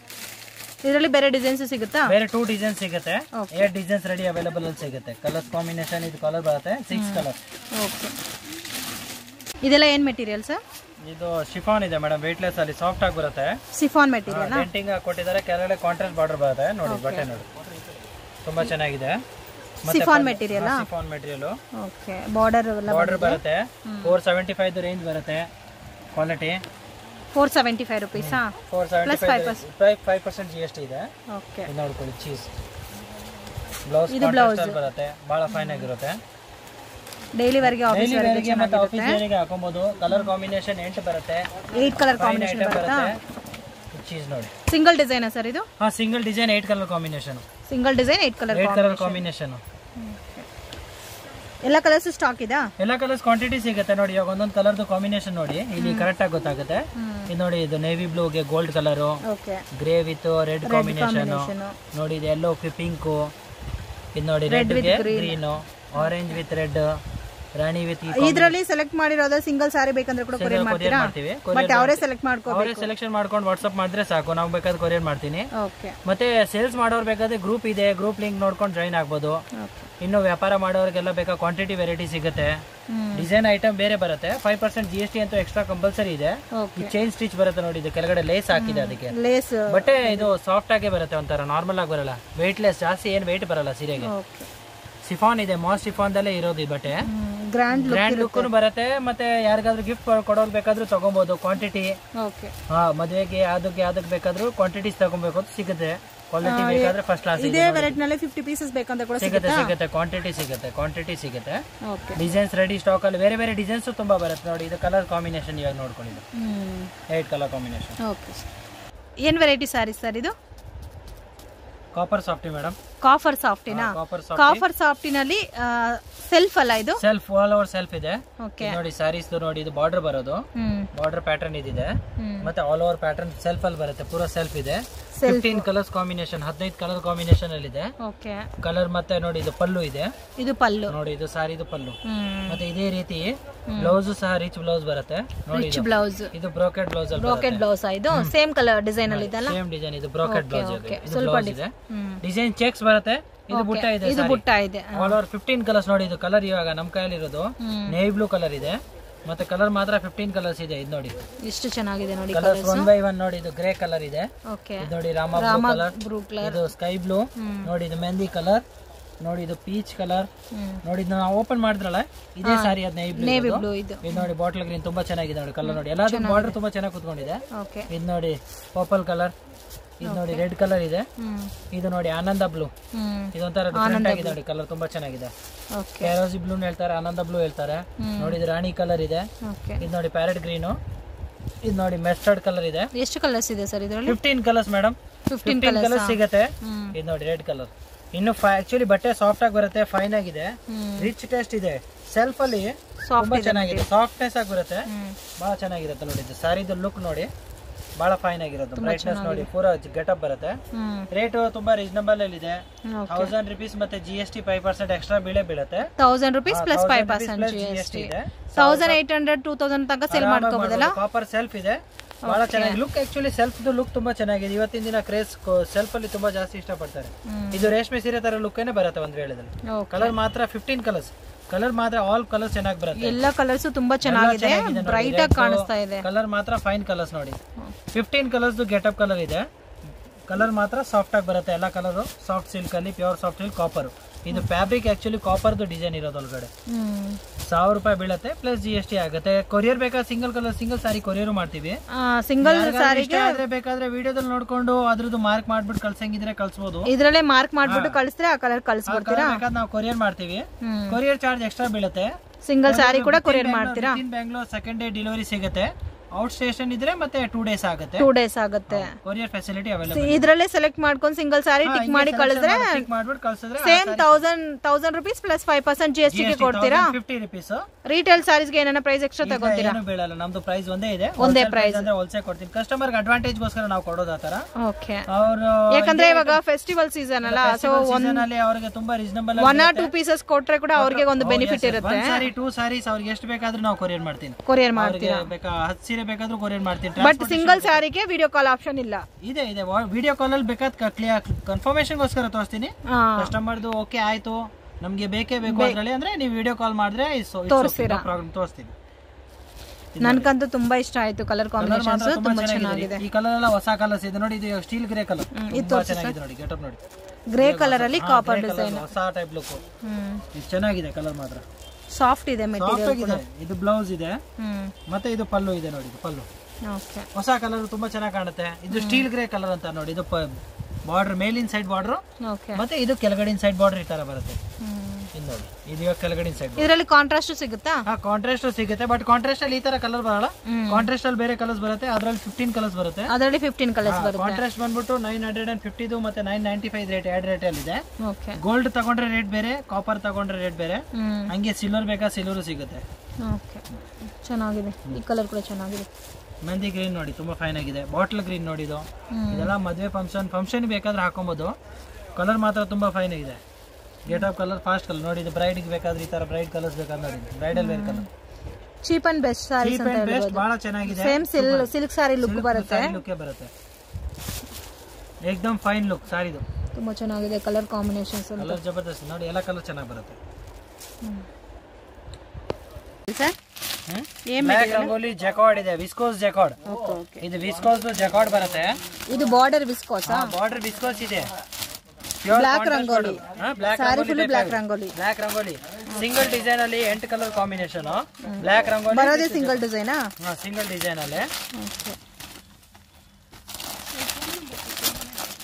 ಇದರಲ್ಲಿ ಬೇರೆ ಡಿಸೈನ್ಸ್ ಸಿಗುತ್ತಾ ಬೇರೆ ಟೂ ಡಿಸೈನ್ ಸಿಗುತ್ತೆ Okay. Eight designs ready available ಅಲ್ಲಿ ಸಿಗುತ್ತೆ ಕಲರ್ಸ್ ಕಾಂಬಿನೇಷನ್ ಇದು ಕಲರ್ ಬರುತ್ತೆ ಸಿಕ್ಸ್ ಕಲರ್ ಓಕೆ ಇದೆಲ್ಲ ಏನ್ ಮೆಟೀರಿಯಲ್ ಸರ್ ಇದು ಶಿಫಾನ್ ಇದೆ ಮೇಡಮ್ ವೆಯ್ಟ್ಲೆಸ್ ಅಲ್ಲಿ ಸಾಫ್ಟ್ ಆಗಿ ಬರುತ್ತೆ ಸಿಫಾನ್ ಮೆಟೀರಿಯಲ್ ಪೇಂಟಿಂಗ್ ಕೊಟ್ಟಿದ್ದಾರೆ ಕೆಳಗಡೆ ಕಾಂಟ್ರಾಸ್ಟ್ ಬಾರ್ಡರ್ ಬರುತ್ತೆ ನೋಡಿ ಬಟ್ಟೆ ನೋಡಿ ತುಂಬಾ ಚೆನ್ನಾಗಿದೆ chiffon material chiffon material okay border ಎಲ್ಲ ಬಾರ್ಡರ್ ಬರುತ್ತೆ ಫೋರ್ ಸೆವೆಂಟಿ ಫೈವ್ ರೇಂಜ್ ಬರುತ್ತೆ ಕ್ವಾಲಿಟಿ ಫೋರ್ ಸೆವೆಂಟಿ ಫೈವ್ ರುಪೀಸಾ four seventy five five percent G S T ಇದೆ ಓಕೆ ಇದು ನೋಡ್ಕೊಳ್ಳಿ ಚೀಸ್ ಬ್ಲೌಸ್ ಕಾಂಟ್ರಾಸ್ಟ್ ಬರುತ್ತೆ ಬಹಳ ಫೈನ್ ಆಗಿರುತ್ತೆ ಡೈಲಿ ವರ್ಗೆ ಆಫೀಸ್ ಡೈಲಿ ವೇರ್ಗೆ ಮತ್ತೆ ಆಫೀಸ್ ವೇರ್ಗೆ ಹಾಕೊಬಹುದು ಕಲರ್ ಕಾಂಬಿನೇಷನ್ ಎಂಟು ಬರುತ್ತೆ eight colour fine combination item ಬರುತ್ತಾ ಬರುತ್ತೆ ಚೀಸ್ ನೋಡಿ ಸಿಂಗಲ್ ಡಿಸೈನಾ ಸರ್ ಇದು ಹಾ single design eight colour combination single design eight colour eight colour combination ಎಲ್ಲ ಕಲರ್ಸ್ ಸ್ಟಾಕ್ ಇದಾ ಎಲ್ಲ ಕಲರ್ಸ್ ಕ್ವಾಂಟಿಟಿ ಸಿಗುತ್ತೆ ನೋಡಿ ಇವಾಗ ಒಂದೊಂದು ಕಲರ್ದು ಕಾಂಬಿನೇಷನ್ ನೋಡಿ ಇಲ್ಲಿ ಕರೆಕ್ಟ್ ಆಗಿ ಗೊತ್ತಾಗುತ್ತೆ ಇದು ನೋಡಿ ಇದು ನೇವಿ ಬ್ಲೂಗೆ gold colour okay grey with red combination ನೋಡಿ ಇದು ಎಲ್ಲೋ ಪಿಂಕು ಇದು ನೋಡಿ ರೆಡ್ ಗೆ ಗ್ರೀನ್ ಆರೆಂಜ್ ವಿತ್ ರೆಡ್ ರಾಣಿ ವಿತ್ ಇದರಲ್ಲಿ ಸೆಲೆಕ್ಟ್ ಮಾಡಿರೋದ ಸಿಂಗಲ್ ಸಾರಿ ಬೇಕಂದ್ರೆ ಕೂಡ ಕೊರಿಯರ್ ಕೊರಿಯರ್ ಮಾಡ್ತೀರಾ ಮಾಡ್ತೀವಿ ಬಟ್ ಅವರೇ ಸೆಲೆಕ್ಟ್ ಮಾಡ್ಕೋ ಅವರೇ ಸೆಲೆಕ್ಷನ್ ಮಾಡ್ಕೊಂಡು ವಾಟ್ಸ್ಆಪ್ ಮಾಡಿದ್ರೆ ಸಾಕು ನಾವು ಬೇಕಾದ್ರೆ ಕೊರಿಯರ್ ಮಾಡ್ತೀನಿ ಓಕೆ ಮತ್ತೆ ಸೇಲ್ಸ್ ಮಾಡೋರು ಬೇಕಾದ್ರೆ ಗ್ರೂಪ್ ಇದೆ ಗ್ರೂಪ್ ಲಿಂಕ್ ನೋಡ್ಕೊಂಡು ಜಾಯಿನ್ ಆಗ್ಬೋದು ಓಕೆ ಇನ್ನು ವ್ಯಾಪಾರ ಮಾಡೋರಿಗೆಲ್ಲ ಬೇಕಾ ಕ್ವಾಂಟಿಟಿ ವೆರೈಟಿ ಸಿಗುತ್ತೆ ಹ್ಮ್ ಡಿಸೈನ್ ಐಟಮ್ ಬೇರೆ ಬರುತ್ತೆ five percent G S T ಅಂತೂ ಎಕ್ಸ್ಟ್ರಾ ಕಂಪಲ್ಸರಿ ಇದೆ ಓಕೆ ಚೈನ್ ಸ್ಟಿಚ್ ಬರುತ್ತೆ ನೋಡಿ ಇದು ಕೆಳಗಡೆ ಲೇಸ್ ಹಾಕಿದೆ ಅದಕ್ಕೆ ಲೇಸ್ ಬಟ್ಟೆ ಇದು ಸಾಫ್ಟ್ ಆಗೇ ಬರುತ್ತೆ ಒಂಥರ ನಾರ್ಮಲ್ ಆಗಿ ಬರಲ್ಲ ವೆಯ್ಟ್ಲೆಸ್ ಜಾಸ್ತಿ ಏನು ವೆಯ್ಟ್ ಬರಲ್ಲ ಸೀರೆಗೆ ಓಕೆ ಸಿಫಾನ್ ಇದೆ ಮಾಸ್ ಸಿಫಾನ್ದಲ್ಲೇ ಇರೋದು ಈ ಬಟ್ಟೆ ಗ್ರ್ಯಾಂಡ್ ಗ್ರ್ಯಾಂಡ್ ಲುಕ್ ಬರುತ್ತೆ ಮತ್ತೆ ಯಾರಿಗಾದ್ರೂ ಗಿಫ್ಟ್ ಕೊಡೋರು ಬೇಕಾದ್ರೂ ತಗೊಬಹುದು ಕ್ವಾಂಟಿಟಿ ಓಕೆ ಹಾ ಮದುವೆಗೆ ಅದಕ್ಕೆ ಯಾವ್ದಕ್ಕೆ ಬೇಕಾದ್ರೂ ಕ್ವಾಂಟಿಟೀಸ್ ತಗೊಬೇಕು ಅಂತ ಸಿಗುತ್ತೆ ಕ್ವಾಲಿಟಿ ಬೇಕಾದ್ರೆ ಫಸ್ಟ್ ಕ್ಲಾಸ್ ಇದೇ ವೆರೈಟಿ ನಲ್ಲಿ ಫಿಫ್ಟಿ ಪೀಸಸ್ ಬೇಕಂತ ಕೂಡ ಸಿಗುತ್ತೆ ಸಿಗುತ್ತೆ ಕ್ವಾಂಟಿಟಿ ಸಿಗುತ್ತೆ ಕ್ವಾಂಟಿಟಿ ಸಿಗುತ್ತೆ ಓಕೆ ಡಿಸೈನ್ಸ್ ರೆಡಿ ಸ್ಟಾಕ್ ಅಲ್ಲಿ ಬೇರೆ ಬೇರೆ ಡಿಸೈನ್ಸ್ ತುಂಬಾ ಬರುತ್ತೆ ನೋಡಿ ಇದು ಕಲರ್ ಕಾಂಬಿನೇಷನ್ ಇವಾಗ ನೋಡ್ಕೊಂಡಿದ್ದು ಹ್ಮ್ ಏಟ್ ಕಲರ್ ಕಾಂಬಿನೇಷನ್ ಓಕೆ ಏನ್ ವೆರೈಟಿ ಸಾರಿ ಸರ್ ಇದು ಕಾಪರ್ ಸಾಫ್ಟಿ ಮೇಡಮ್ ಕಾಫರ್ ಸಾಫ್ಟಿನಾ ಕಾಪರ್ ಕಾಫರ್ ಸಾಫ್ಟಿನಲ್ಲಿ ಸೆಲ್ಫ್ ಅಲ್ಲ ಇದು ಸೆಲ್ಫ್ ಆಲ್ ಓವರ್ ಸೆಲ್ಫ್ ಇದೆ ಓಕೆ ಇದು ನೋಡಿ ಸ್ಯಾರೀಸ್ ನೋಡಿ ಇದು ಬಾರ್ಡರ್ ಬರೋದು ಹ್ಮ್ ಬಾರ್ಡರ್ ಪ್ಯಾಟರ್ನ್ ಇದಿದೆ ಹ್ಮ್ ಮತ್ತೆ ಆಲ್ ಓವರ್ ಪ್ಯಾಟರ್ನ್ ಸೆಲ್ಫ್ ಅಲ್ಲಿ ಬರುತ್ತೆ ಪೂರ ಸೆಲ್ಫ್ ಇದೆ Self. ಫಿಫ್ಟೀನ್ ಕಲರ್ಸ್ ಕಾಂಬಿನೇಷನ್ ಹದಿನೈದು ಕಲರ್ ಕಾಂಬಿನೇಷನ್ ಅಲ್ಲಿ ಇದೆ ಓಕೆ ಕಲರ್ ಮತ್ತೆ ನೋಡಿ ಇದು ಪಲ್ಲು ಇದೆ ಇದು ಪಲ್ಲು ನೋಡಿ ಇದು ಸಾರಿದು ಪಲ್ಲು ಹ್ಮ್ ಮತ್ತೆ ಇದೇ ರೀತಿ ಬ್ಲೌಸ್ ಸಹ ರಿಚ್ ಬ್ಲೌಸ್ ಬರುತ್ತೆ ನೋಡಿ ರಿಚ್ ಬ್ಲೌಸ್ ಇದು ಬ್ರೋಕೆಟ್ ಬ್ಲೌಸ್ ಅಲ್ಲಿ ಬ್ರೋಕೆಟ್ ಬ್ಲೌಸ್ ಇದು ಸೇಮ್ ಕಲರ್ ಡಿಸೈನ್ ಅಲ್ಲಿ ಇದಲ್ಲ ಸೇಮ್ ಡಿಸೈನ್ ಇದು ಬ್ರೋಕೆಟ್ ಬ್ಲೌಸ್ okay. ಇದು ಸ್ವಲ್ಪ ಬ್ಲೌಸ್ ಇದೆ ಹ್ಮ್ ಡಿಸೈನ್ ಚೆಕ್ಸ್ ಬರುತ್ತೆ ಇದು ಬುಟ್ಟ ಇದೆ ಇದು ಬುಟ್ಟ ಇದೆ ಆಲ್ ಓವರ್ ಫಿಫ್ಟೀನ್ ಕಲರ್ಸ್ ನೋಡಿ ಇದು ಕಲರ್ ಇವಾಗ ನಮ್ಮ ಕೈಯಲ್ಲಿ ಇರೋದು ಹ್ಮ್ ನೇವಿ ಬ್ಲೂ ಕಲರ್ ಇದೆ ಮತ್ತೆ ಕಲರ್ ಮಾತ್ರ ಫಿಫ್ಟೀನ್ ಕಲರ್ಸ್ ಇದೆ ಇದು ನೋಡಿ ಎಷ್ಟು ಚೆನ್ನಾಗಿದೆ ನೋಡಿ ಕಲರ್ಸ್ ಒನ್ ಬೈ ಒನ್ ನೋಡಿ ಇದು ಗ್ರೇ ಕಲರ್ ಇದೆ ಓಕೆ ಇದು ನೋಡಿ Rama blue colour blue colour ಇದು ಸ್ಕೈ ಬ್ಲೂ ನೋಡಿ ಇದು ಮೆಹಂದಿ ಕಲರ್ ನೋಡಿ ಇದು ಪೀಚ್ ಕಲರ್ ಹ್ಮ್ ನೋಡಿ ಇದು ನಾವು ಓಪನ್ ಮಾಡಿದ್ರಲ್ಲ ಇದೇ ಸಾರಿ ಅದ್ ನೇವಿ ನೇವಿ ಬ್ಲೂ ಬ್ಲೂ ಇದು ಇದು ನೋಡಿ ಬಾಟ್ಲ್ ಗ್ರೀನ್ ತುಂಬಾ ಚೆನ್ನಾಗಿದೆ ನೋಡಿ ಕಲರ್ ನೋಡಿ ಎಲ್ಲಾದ್ರೂ ಬಾರ್ಡರ್ ತುಂಬಾ ಚೆನ್ನಾಗಿ ಕುತ್ಕೊಂಡಿದೆ ಓಕೆ ಇದು ನೋಡಿ ಪರ್ಪಲ್ ಕಲರ್ ಇದು ನೋಡಿ ರೆಡ್ ಕಲರ್ ಇದೆ ಹ್ಮ್ ಇದು ನೋಡಿ ಆನಂದ ಬ್ಲೂ ಹ್ಮ್ ಇದೊಂಥರ ಡಿಫ್ರೆಂಟ್ ಆಗಿದೆ ನೋಡಿ ಕಲರ್ ತುಂಬಾ ಚೆನ್ನಾಗಿದೆ ಓಕೆ ಕ್ಯಾರೋಸಿ ಬ್ಲೂ ಹೇಳ್ತಾರೆ ಆನಂದ ಬ್ಲೂ ಹೇಳ್ತಾರೆ ನೋಡಿ ಇದು ರಾಣಿ ಕಲರ್ ಇದೆ ಓಕೆ ಇದು ನೋಡಿ ಪ್ಯಾರೆಟ್ ಗ್ರೀನು ಇದು ನೋಡಿ ಮೆಸ್ಟರ್ಡ್ ಕಲರ್ ಇದೆ ಎಷ್ಟು ಕಲರ್ಸ್ ಇದೆ ಸರ್ ಇದರಲ್ಲಿ fifteen colours madam fifteen fifteen colours ಸಿಗುತ್ತೆ ಹ್ಮ್ ಇದು ನೋಡಿ ರೆಡ್ ಕಲರ್ ಇನ್ನು ಆಕ್ಚುಲಿ ಬಟ್ಟೆ ಸಾಫ್ಟ್ ಆಗಿ ಬರುತ್ತೆ ಫೈನ್ ಆಗಿದೆ ಹ್ಮ್ ರಿಚ್ ಟೇಸ್ಟ್ ಇದೆ ಸೆಲ್ಫ್ ಅಲ್ಲಿ ಸಾಫ್ಟ್ ತುಂಬಾ ಚೆನ್ನಾಗಿದೆ ಸಾಫ್ಟ್ನೆಸ್ ಆಗಿ ಬರುತ್ತೆ ಹ್ಮ್ ಬಹಳ ಚೆನ್ನಾಗಿರುತ್ತೆ ನೋಡಿ ಇದು ಸಾರಿದು ಲುಕ್ ನೋಡಿ ಬಹಳ ಫೈನ್ ಆಗಿರೋದು ಬ್ರೈಟ್ನೆಸ್ ನೋಡಿ ಪೂರಾ ಗೆಟಪ್ ಬರುತ್ತೆ ಹ್ಮ್ ರೇಟ್ ತುಂಬಾ ರೀಸನಬಲ್ ಅಲ್ಲಿ ಇದೆ ಓಕೆ ಥೌಸಂಡ್ ರುಪೀಸ್ ಮತ್ತೆ G S T five percent extra ಬೀಳೇ ಬೀಳುತ್ತೆ thousand rupees plus five percent G G S S T T ಇದೆ thousand eight hundred two thousand ತನಕ ಸೇಲ್ ಮಾಡ್ಕೋಬೋದಲ್ಲ ಕಾಪರ್ ಸೆಲ್ಫ್ ಇದೆ ಬಹಳ ಚೆನ್ನಾಗಿ ಲುಕ್ ಆಕ್ಚುಲಿ ಸೆಲ್ಫ್ ಲುಕ್ ತುಂಬಾ ಚೆನ್ನಾಗಿದೆ ಇವತ್ತಿನ ದಿನ ಕ್ರೇಸ್ ಸೆಲ್ಫ್ ಅಲ್ಲಿ ತುಂಬಾ ಜಾಸ್ತಿ ಇಷ್ಟಪಡ್ತಾರೆ ಹ್ಮ್. ಇದು ರೇಷ್ಮೆ ಸೀರೆ ತರ ಲುಕ್ ಬರುತ್ತೆ ಒಂದ್ ವೇಳೆದಲ್ಲಿ ಓಕೆ ಕಲರ್ ಮಾತ್ರ ಫಿಫ್ಟೀನ್ ಕಲರ್ಸ್ ಕಲರ್ ಮಾತ್ರ ಆಲ್ ಕಲರ್ಸ್ ಚೆನ್ನಾಗಿ ಬರುತ್ತೆ ಎಲ್ಲ ಕಲರ್ಸ್ ತುಂಬಾ ಚೆನ್ನಾಗಿದೆ ಬ್ರೈಟ್ ಆಗಿ ಕಾಣಿಸ್ತಾ ಇದೆ ಕಲರ್ ಮಾತ್ರ ಫೈನ್ ಕಲರ್ಸ್ ನೋಡಿ ಫಿಫ್ಟೀನ್ ಕಲರ್ಸ್ ಗೆಟಪ್ ಕಲರ್ ಇದೆ ಕಲರ್ ಮಾತ್ರ ಸಾಫ್ಟ್ ಆಗಿ ಬರುತ್ತೆ ಎಲ್ಲ ಕಲರ್ ಸಾಫ್ಟ್ ಸಿಲ್ಕ್ ಅಲ್ಲಿ ಪ್ಯೂರ್ ಸಾಫ್ಟ್ ಸಿಲ್ಕ್ ಕಾಪರ್ ಇದು ಫ್ಯಾಬ್ರಿಕ್ ಆಕ್ಚುಲಿ ಕಾಪರ್ದು ಡಿಸೈನ್ ಇರೋದು ಒಳಗಡೆ ಹ್ಮ್ ಸಾವಿರ ರೂಪಾಯಿ ಬೀಳುತ್ತೆ ಪ್ಲಸ್ ಜಿ ಎಸ್ ಟಿ ಆಗುತ್ತೆ ಕೊರಿಯರ್ ಬೇಕಾದ್ರೆ single colour single sari courier ಮಾಡ್ತೀವಿ ಸಿಂಗಲ್ ಯಾರಿಗಾದ್ರೂ ಇಷ್ಟ ಆದ್ರೆ ಬೇಕಾದ್ರೆ ವಿಡಿಯೋದಲ್ಲಿ ನೋಡ್ಕೊಂಡು ಅದ್ರದ್ದು ಮಾರ್ಕ್ ಮಾಡ್ಬಿಟ್ಟು ಕಳ್ಸಂಗಿದ್ರೆ ಕಳ್ಸ್ಬೋದು ಇದ್ರಲ್ಲೇ ಮಾರ್ಕ್ ಮಾಡ್ಬಿಟ್ಟು ಕಳಿಸಿದ್ರೆ ಆ ಕಲರ್ ಕಳಿಸ್ಬಿಡ್ತೀರಾ ಬೇಕಾದ್ರೆ ನಾವು ಕೊರಿಯರ್ ಮಾಡ್ತೀವಿ ಹ್ಮ್ ಕೊರಿಯರ್ ಚಾರ್ಜ್ ಎಕ್ಸ್ಟ್ರಾ ಬೀಳುತ್ತೆ ಸಿಂಗಲ್ ಸ್ಯಾರಿ ಕೂಡ ಕೊರಿಯರ್ ಮಾಡ್ತೀರಾ ಬ್ಯಾಂಗ್ಳೂರ್ ಸೆಕೆಂಡ್ ಡೇ ಡೆಲಿವರಿ ಸಿಗುತ್ತೆ ಔಟ್ ಸ್ಟೇಷನ್ ಇದ್ರೆ ಮತ್ತೆ ಟೂ ಡೇಸ್ ಆಗುತ್ತೆ ಟೂ ಡೇಸ್ ಆಗುತ್ತೆ ಕೊರಿಯರ್ ಫೆಸಿಲಿಟಿ ಅವೈಲೇಬಲ್ ಇದ್ರಲ್ಲೇ ಸೆಲೆಕ್ಟ್ ಮಾಡ್ಕೊಂಡು ಸಿಂಗಲ್ ಸ್ಯಾರಿ ಟಿಕ್ ಮಾಡಿ ಕಳಿಸಿದ್ರೆ ಚೆಕ್ ಮಾಡ್ಬಿಟ್ಟು ಕಳ್ಸಿದ್ರೆ same thousand thousand rupees plus five percent G S ಟಿಗೆ ಕೊಡ್ತೀರಾ ಫಿಫ್ಟಿ ರುಪೀಸ್ ರೀಟೇಲ್ ಸ್ಯಾರೀಸ್ಗೆ ಏನಾರ ಪ್ರೈಸ್ ಎಕ್ಸ್ಟ್ರಾ ತಗೋತೀರಾ ಏನು ಬೀಳಲ್ಲ ನಮ್ದು ಪ್ರೈಸ್ ಒಂದೇ ಇದೆ ಒಂದೇ ಪ್ರೈಸ್ ಅಂದ್ರೆ ಹೋಲ್ಸೇಲ್ ಕೊಡ್ತೀವಿ ಕಸ್ಟಮರ್ ಅಡ್ವಾಂಟೇಜ್ ಗೋಸ್ಕರ ನಾವು ಕೊಡೋದು ಆತರ ಓಕೆ ಅವರು ಯಾಕಂದ್ರೆ ಇವಾಗ ಫೆಸ್ಟಿವಲ್ ಸೀಸನ್ ಅಲ್ಲ ಸೊ ಸೀಸನ್ ಅಲ್ಲಿ ಅವ್ರಿಗೆ ತುಂಬಾ reasonable one or two pieces ಕೊಟ್ರೆ ಕೂಡ ಅವ್ರಿಗೆ ಒಂದು ಬೆನಿಫಿಟ್ ಇರುತ್ತೆ ಒಂದ್ ಸಾರಿ ಟೂ ಸಾರೀಸ್ ಅವ್ರಿಗೆ ಎಷ್ಟು ಬೇಕಾದ್ರೂ ನಾವು ಕೊರಿಯರ್ ಮಾಡ್ತೀನಿ ಕೊರಿಯರ್ ಮಾಡಿ ಅವ್ರಿಗೆ ಬೇಕಾ ಹತ್ತು ಸೀರೆ ಬೇಕಾದ್ರೂ ಕೊರಿಯರ್ ಮಾಡ್ತೀನಿ ಬಟ್ ಸಿಂಗಲ್ ಸ್ಯಾರಿಗೆ ವಿಡಿಯೋ ಕಾಲ್ ಆಪ್ಷನ್ ಇಲ್ಲ ಇದೆ ಇದೆ ವಿಡಿಯೋ ಕಾಲ್ ಅಲ್ಲಿ ಬೇಕಾದ ಕ್ಲಿಯರ್ ಕನ್ಫರ್ಮೇಶನ್ ಗೋಸ್ಕರ ತೋರಿಸ್ತೀನಿ ಹಾ ಕಸ್ಟಮರ್ದು ಓಕೆ ಆಯ್ತು ನಮ್ಗೆ ಬೇಕೇ ಬೇಕು ಅದ್ರಲ್ಲಿ ಅಂದ್ರೆ ನೀವು ವಿಡಿಯೋ ಕಾಲ್ ಮಾಡಿದ್ರೆ ಪ್ರಾಬ್ಲಮ್ ತೋರಿಸ್ತೀನಿ ನನ್ಗಂತೂ ತುಂಬಾ ಇಷ್ಟ ಆಯ್ತು ಕಲರ್ ಕಲರ್ ಕಾಂಬಿನೇಷನ್ಸ್ ಮಾತ್ರ ತುಂಬಾ ತುಂಬಾ ಚೆನ್ನಾಗಿದೆ ಚೆನ್ನಾಗಿದೆ ಈ ಕಲರ್ ಎಲ್ಲ ಹೊಸ ಕಲರ್ಸ್ ಇದೆ ನೋಡಿ ಇದು ಸ್ಟೀಲ್ ಗ್ರೇ ಕಲರ್ ತುಂಬಾ ಚೆನ್ನಾಗಿದೆ ನೋಡಿ ಗೆಟಪ್ ನೋಡಿ ಗ್ರೇ ಕಲರ್ ಅಲ್ಲಿ ಹಾ, ಕಾಪರ್ grey ಡಿಸೈನ್ colour, ಹೊಸ ಟೈಪ್ ಲುಕ್ ಹ್ಮ್ ಇದು ಚೆನ್ನಾಗಿದೆ ಕಲರ್ ಮಾತ್ರ ಸಾಫ್ಟ್ ಇದೆ ಸಾಫ್ಟ್ ಮೆಟೀರಿಯಲ್ ಆಗಿದೆ ಇದು ಬ್ಲೌಸ್ ಇದೆ ಹ್ಮ್ ಮತ್ತೆ ಇದು ಪಲ್ಲು ಇದೆ ನೋಡಿ ಇದು ಪಲ್ಲು ಓಕೆ ಹೊಸ ಕಲರ್ ತುಂಬಾ ಚೆನ್ನಾಗಿ ಕಾಣುತ್ತೆ ಇದು ಸ್ಟೀಲ್ ಗ್ರೇ ಕಲರ್ ಅಂತ ನೋಡಿ ಇದು ಬಾರ್ಡರ್ ಮೇಲಿನ ಸೈಡ್ ಬಾರ್ಡರ್ ಓಕೆ ಮತ್ತೆ ಇದು ಕೆಳಗಡಿನ ಸೈಡ್ ಬಾರ್ಡರ್ ಈ ತರ ಬರುತ್ತೆ ಹ್ಮ್ ಇದು ನೋಡಿ ಇದು ಇವಾಗ ಕೆಳಗಡಿನ ಸೈಡ್ ಇದರಲ್ಲಿ ಕಾಂಟ್ರಾಸ್ಟ್ ಸಿಗುತ್ತಾ ಹಾ ಕಾಂಟ್ರಾಸ್ಟ್ ಸಿಗುತ್ತೆ ಬಟ್ ಕಾಂಟ್ರಾಸ್ಟ್ ಅಲ್ಲಿ ಈ ತರ ಕಲರ್ ಬರಲ್ಲ ಹ್ಮ್. ಕಾಂಟ್ರಾಸ್ಟ್ ಅಲ್ಲಿ ಬೇರೆ ಕಲರ್ಸ್ ಬರುತ್ತೆ ಅದ್ರಲ್ಲಿ ಫಿಫ್ಟೀನ್ ಕಲರ್ಸ್ ಬರುತ್ತೆ ಅದರಲ್ಲಿ ಫಿಫ್ಟೀನ್ ಕಲರ್ಸ್ ಬರುತ್ತೆ ಕಾಂಟ್ರಾಸ್ಟ್ ಬಂದ್ಬಿಟ್ಟು ನೈನ್ ಹಂಡ್ರೆಡ್ ಅಂಡ್ ಫಿಫ್ಟಿದು ಮತ್ತೆ ನೈನ್ ನೈಂಟಿ ಫೈವ್ ರೇಟ್ ಎರಡು ರೇಟ್ ಅಲ್ಲಿ ಇದೆ ಓಕೆ ಗೋಲ್ಡ್ ತಗೊಂಡ್ರೆ ರೇಟ್ ಬೇರೆ ಕಾಪರ್ ತಗೊಂಡ್ರೆ ರೇಟ್ ಬೇರೆ ಹ್ಮ್ ಹಂಗೆ ಸಿಲ್ವರ್ ಬೇಕಾ ಸಿಲ್ವರ್ ಸಿಗುತ್ತೆ ಓಕೆ ಚೆನ್ನಾಗಿದೆ ಈ ಕಲರ್ ಕೂಡ ಚೆನ್ನಾಗಿದೆ ಮೆಹಂದಿ ಗ್ರೀನ್ ನೋಡಿ ತುಂಬಾ ಫೈನ್ ಆಗಿದೆ ಬಾಟ್ಲ್ ಗ್ರೀನ್ ನೋಡಿ ಇದು ಇದೆಲ್ಲ ಮದುವೆ ಫಂಕ್ಷನ್ ಫಂಕ್ಷನ್ ಬೇಕಾದ್ರೆ ಹಾಕೊಬೋದು ಕಲರ್ ಮಾತ್ರ ತುಂಬಾ ಫೈನ್ ಆಗಿದೆ gate of colour fast colour ನೋಡಿ ಇದು ಬ್ರೈಡ್ಗೆ ಬೇಕಾದ್ರೆ ಈ ತರ ಬ್ರೈಡ್ ಕಲರ್ಸ್ ಬೇಕಾದ್ರೆ ನೋಡಿ bridal wear colour cheap and best saris cheap ಅಂತ ಅಂಡ್ ಬೆಸ್ಟ್ ಹೇಳ್ಬೋದು ಬಹಳ ಚೆನ್ನಾಗಿದೆ same silk silk sari look ಬರುತ್ತೆ ಲುಕ್ ಬರುತ್ತೆ ಏಕ್ದಮ್ ಫೈನ್ ಲುಕ್ ಸಾರಿದು ತುಂಬಾ ಚೆನ್ನಾಗಿದೆ ಕಲರ್ ಕಾಂಬಿನೇಷನ್ಸ್ ಕಲರ್ ಜಬರ್ದಸ್ತ್ ನೋಡಿ ಎಲ್ಲ ಕಲರ್ ಚೆನ್ನಾಗಿ ಬರುತ್ತೆ ಸರ್ ಏನ್ ಬ್ಲಾಕ್ ರಂಗೋಲಿ ಜಕಾರ್ಡ್ ಇದೆ ವಿಸ್ಕೋಸ್ ಜಕಾರ್ಡ್ ಓಕೆ ಓಕೆ ಇದು ವಿಸ್ಕೋಸ್ ಜಕಾರ್ಡ್ ಬರುತ್ತೆ ಇದು ಬಾರ್ಡರ್ ವಿಸ್ಕೋಸಾ ಬಾರ್ಡರ್ ವಿಸ್ಕೋಸ್ ಇದೆ block rangoli block sari full block rangoli block rangoli single design ಅಲ್ಲಿ ಎಂಟು ಕಲರ್ ಕಾಂಬಿನೇಷನ್ ಬ್ಲಾಕ್ ರಂಗೋಲಿ ಬರೋದೇ ಸಿಂಗಲ್ ಡಿಸೈನಾ ಸಿಂಗಲ್ ಡಿಸೈನ್ ಅಲ್ಲಿ ಓಕೆ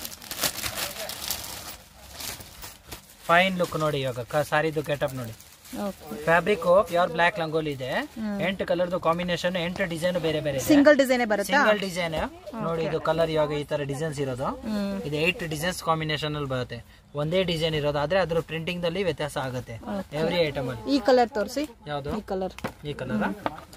ಫೈನ್ ಲುಕ್ ನೋಡಿ ಇವಾಗ ಕ- ಸಾರಿದು ಕೆಟಪ್ ನೋಡಿ okay fabric pure block rangoli ಇದೆ ಎಂಟು ಕಲರ್ದು ಕಾಂಬಿನೇಷನ್ ಎಂಟು ಡಿಸೈನ್ ಬೇರೆ ಬೇರೆ ಇದೆ ಸಿಂಗಲ್ ಡಿಸೈನೇ ಬರುತ್ತಾ ಸಿಂಗಲ್ ಡಿಸೈನ್ ನೋಡಿ ಇದು ಕಲರ್ ಇವಾಗ ಈ ತರ ಡಿಸೈನ್ಸ್ ಇರೋದು ಹ್ಮ್ ಇದು ಏಟ್ ಡಿಸೈನ್ಸ್ ಕಾಂಬಿನೇಷನ್ ಅಲ್ಲಿ ಬರುತ್ತೆ ಒಂದೇ ಡಿಸೈನ್ ಇರೋದು ಆದ್ರೆ ಅದ್ರ ಪ್ರಿಂಟಿಂಗ್ ದಲ್ಲಿ ವ್ಯತ್ಯಾಸ ಆಗುತ್ತೆ ಎವ್ರಿ ಐಟಮ್ ಅಲ್ಲಿ ಈ ಕಲರ್ ತೋರಿಸಿ ಯಾವುದು ಈ ಕಲರ್ ಈ ಕಲರ್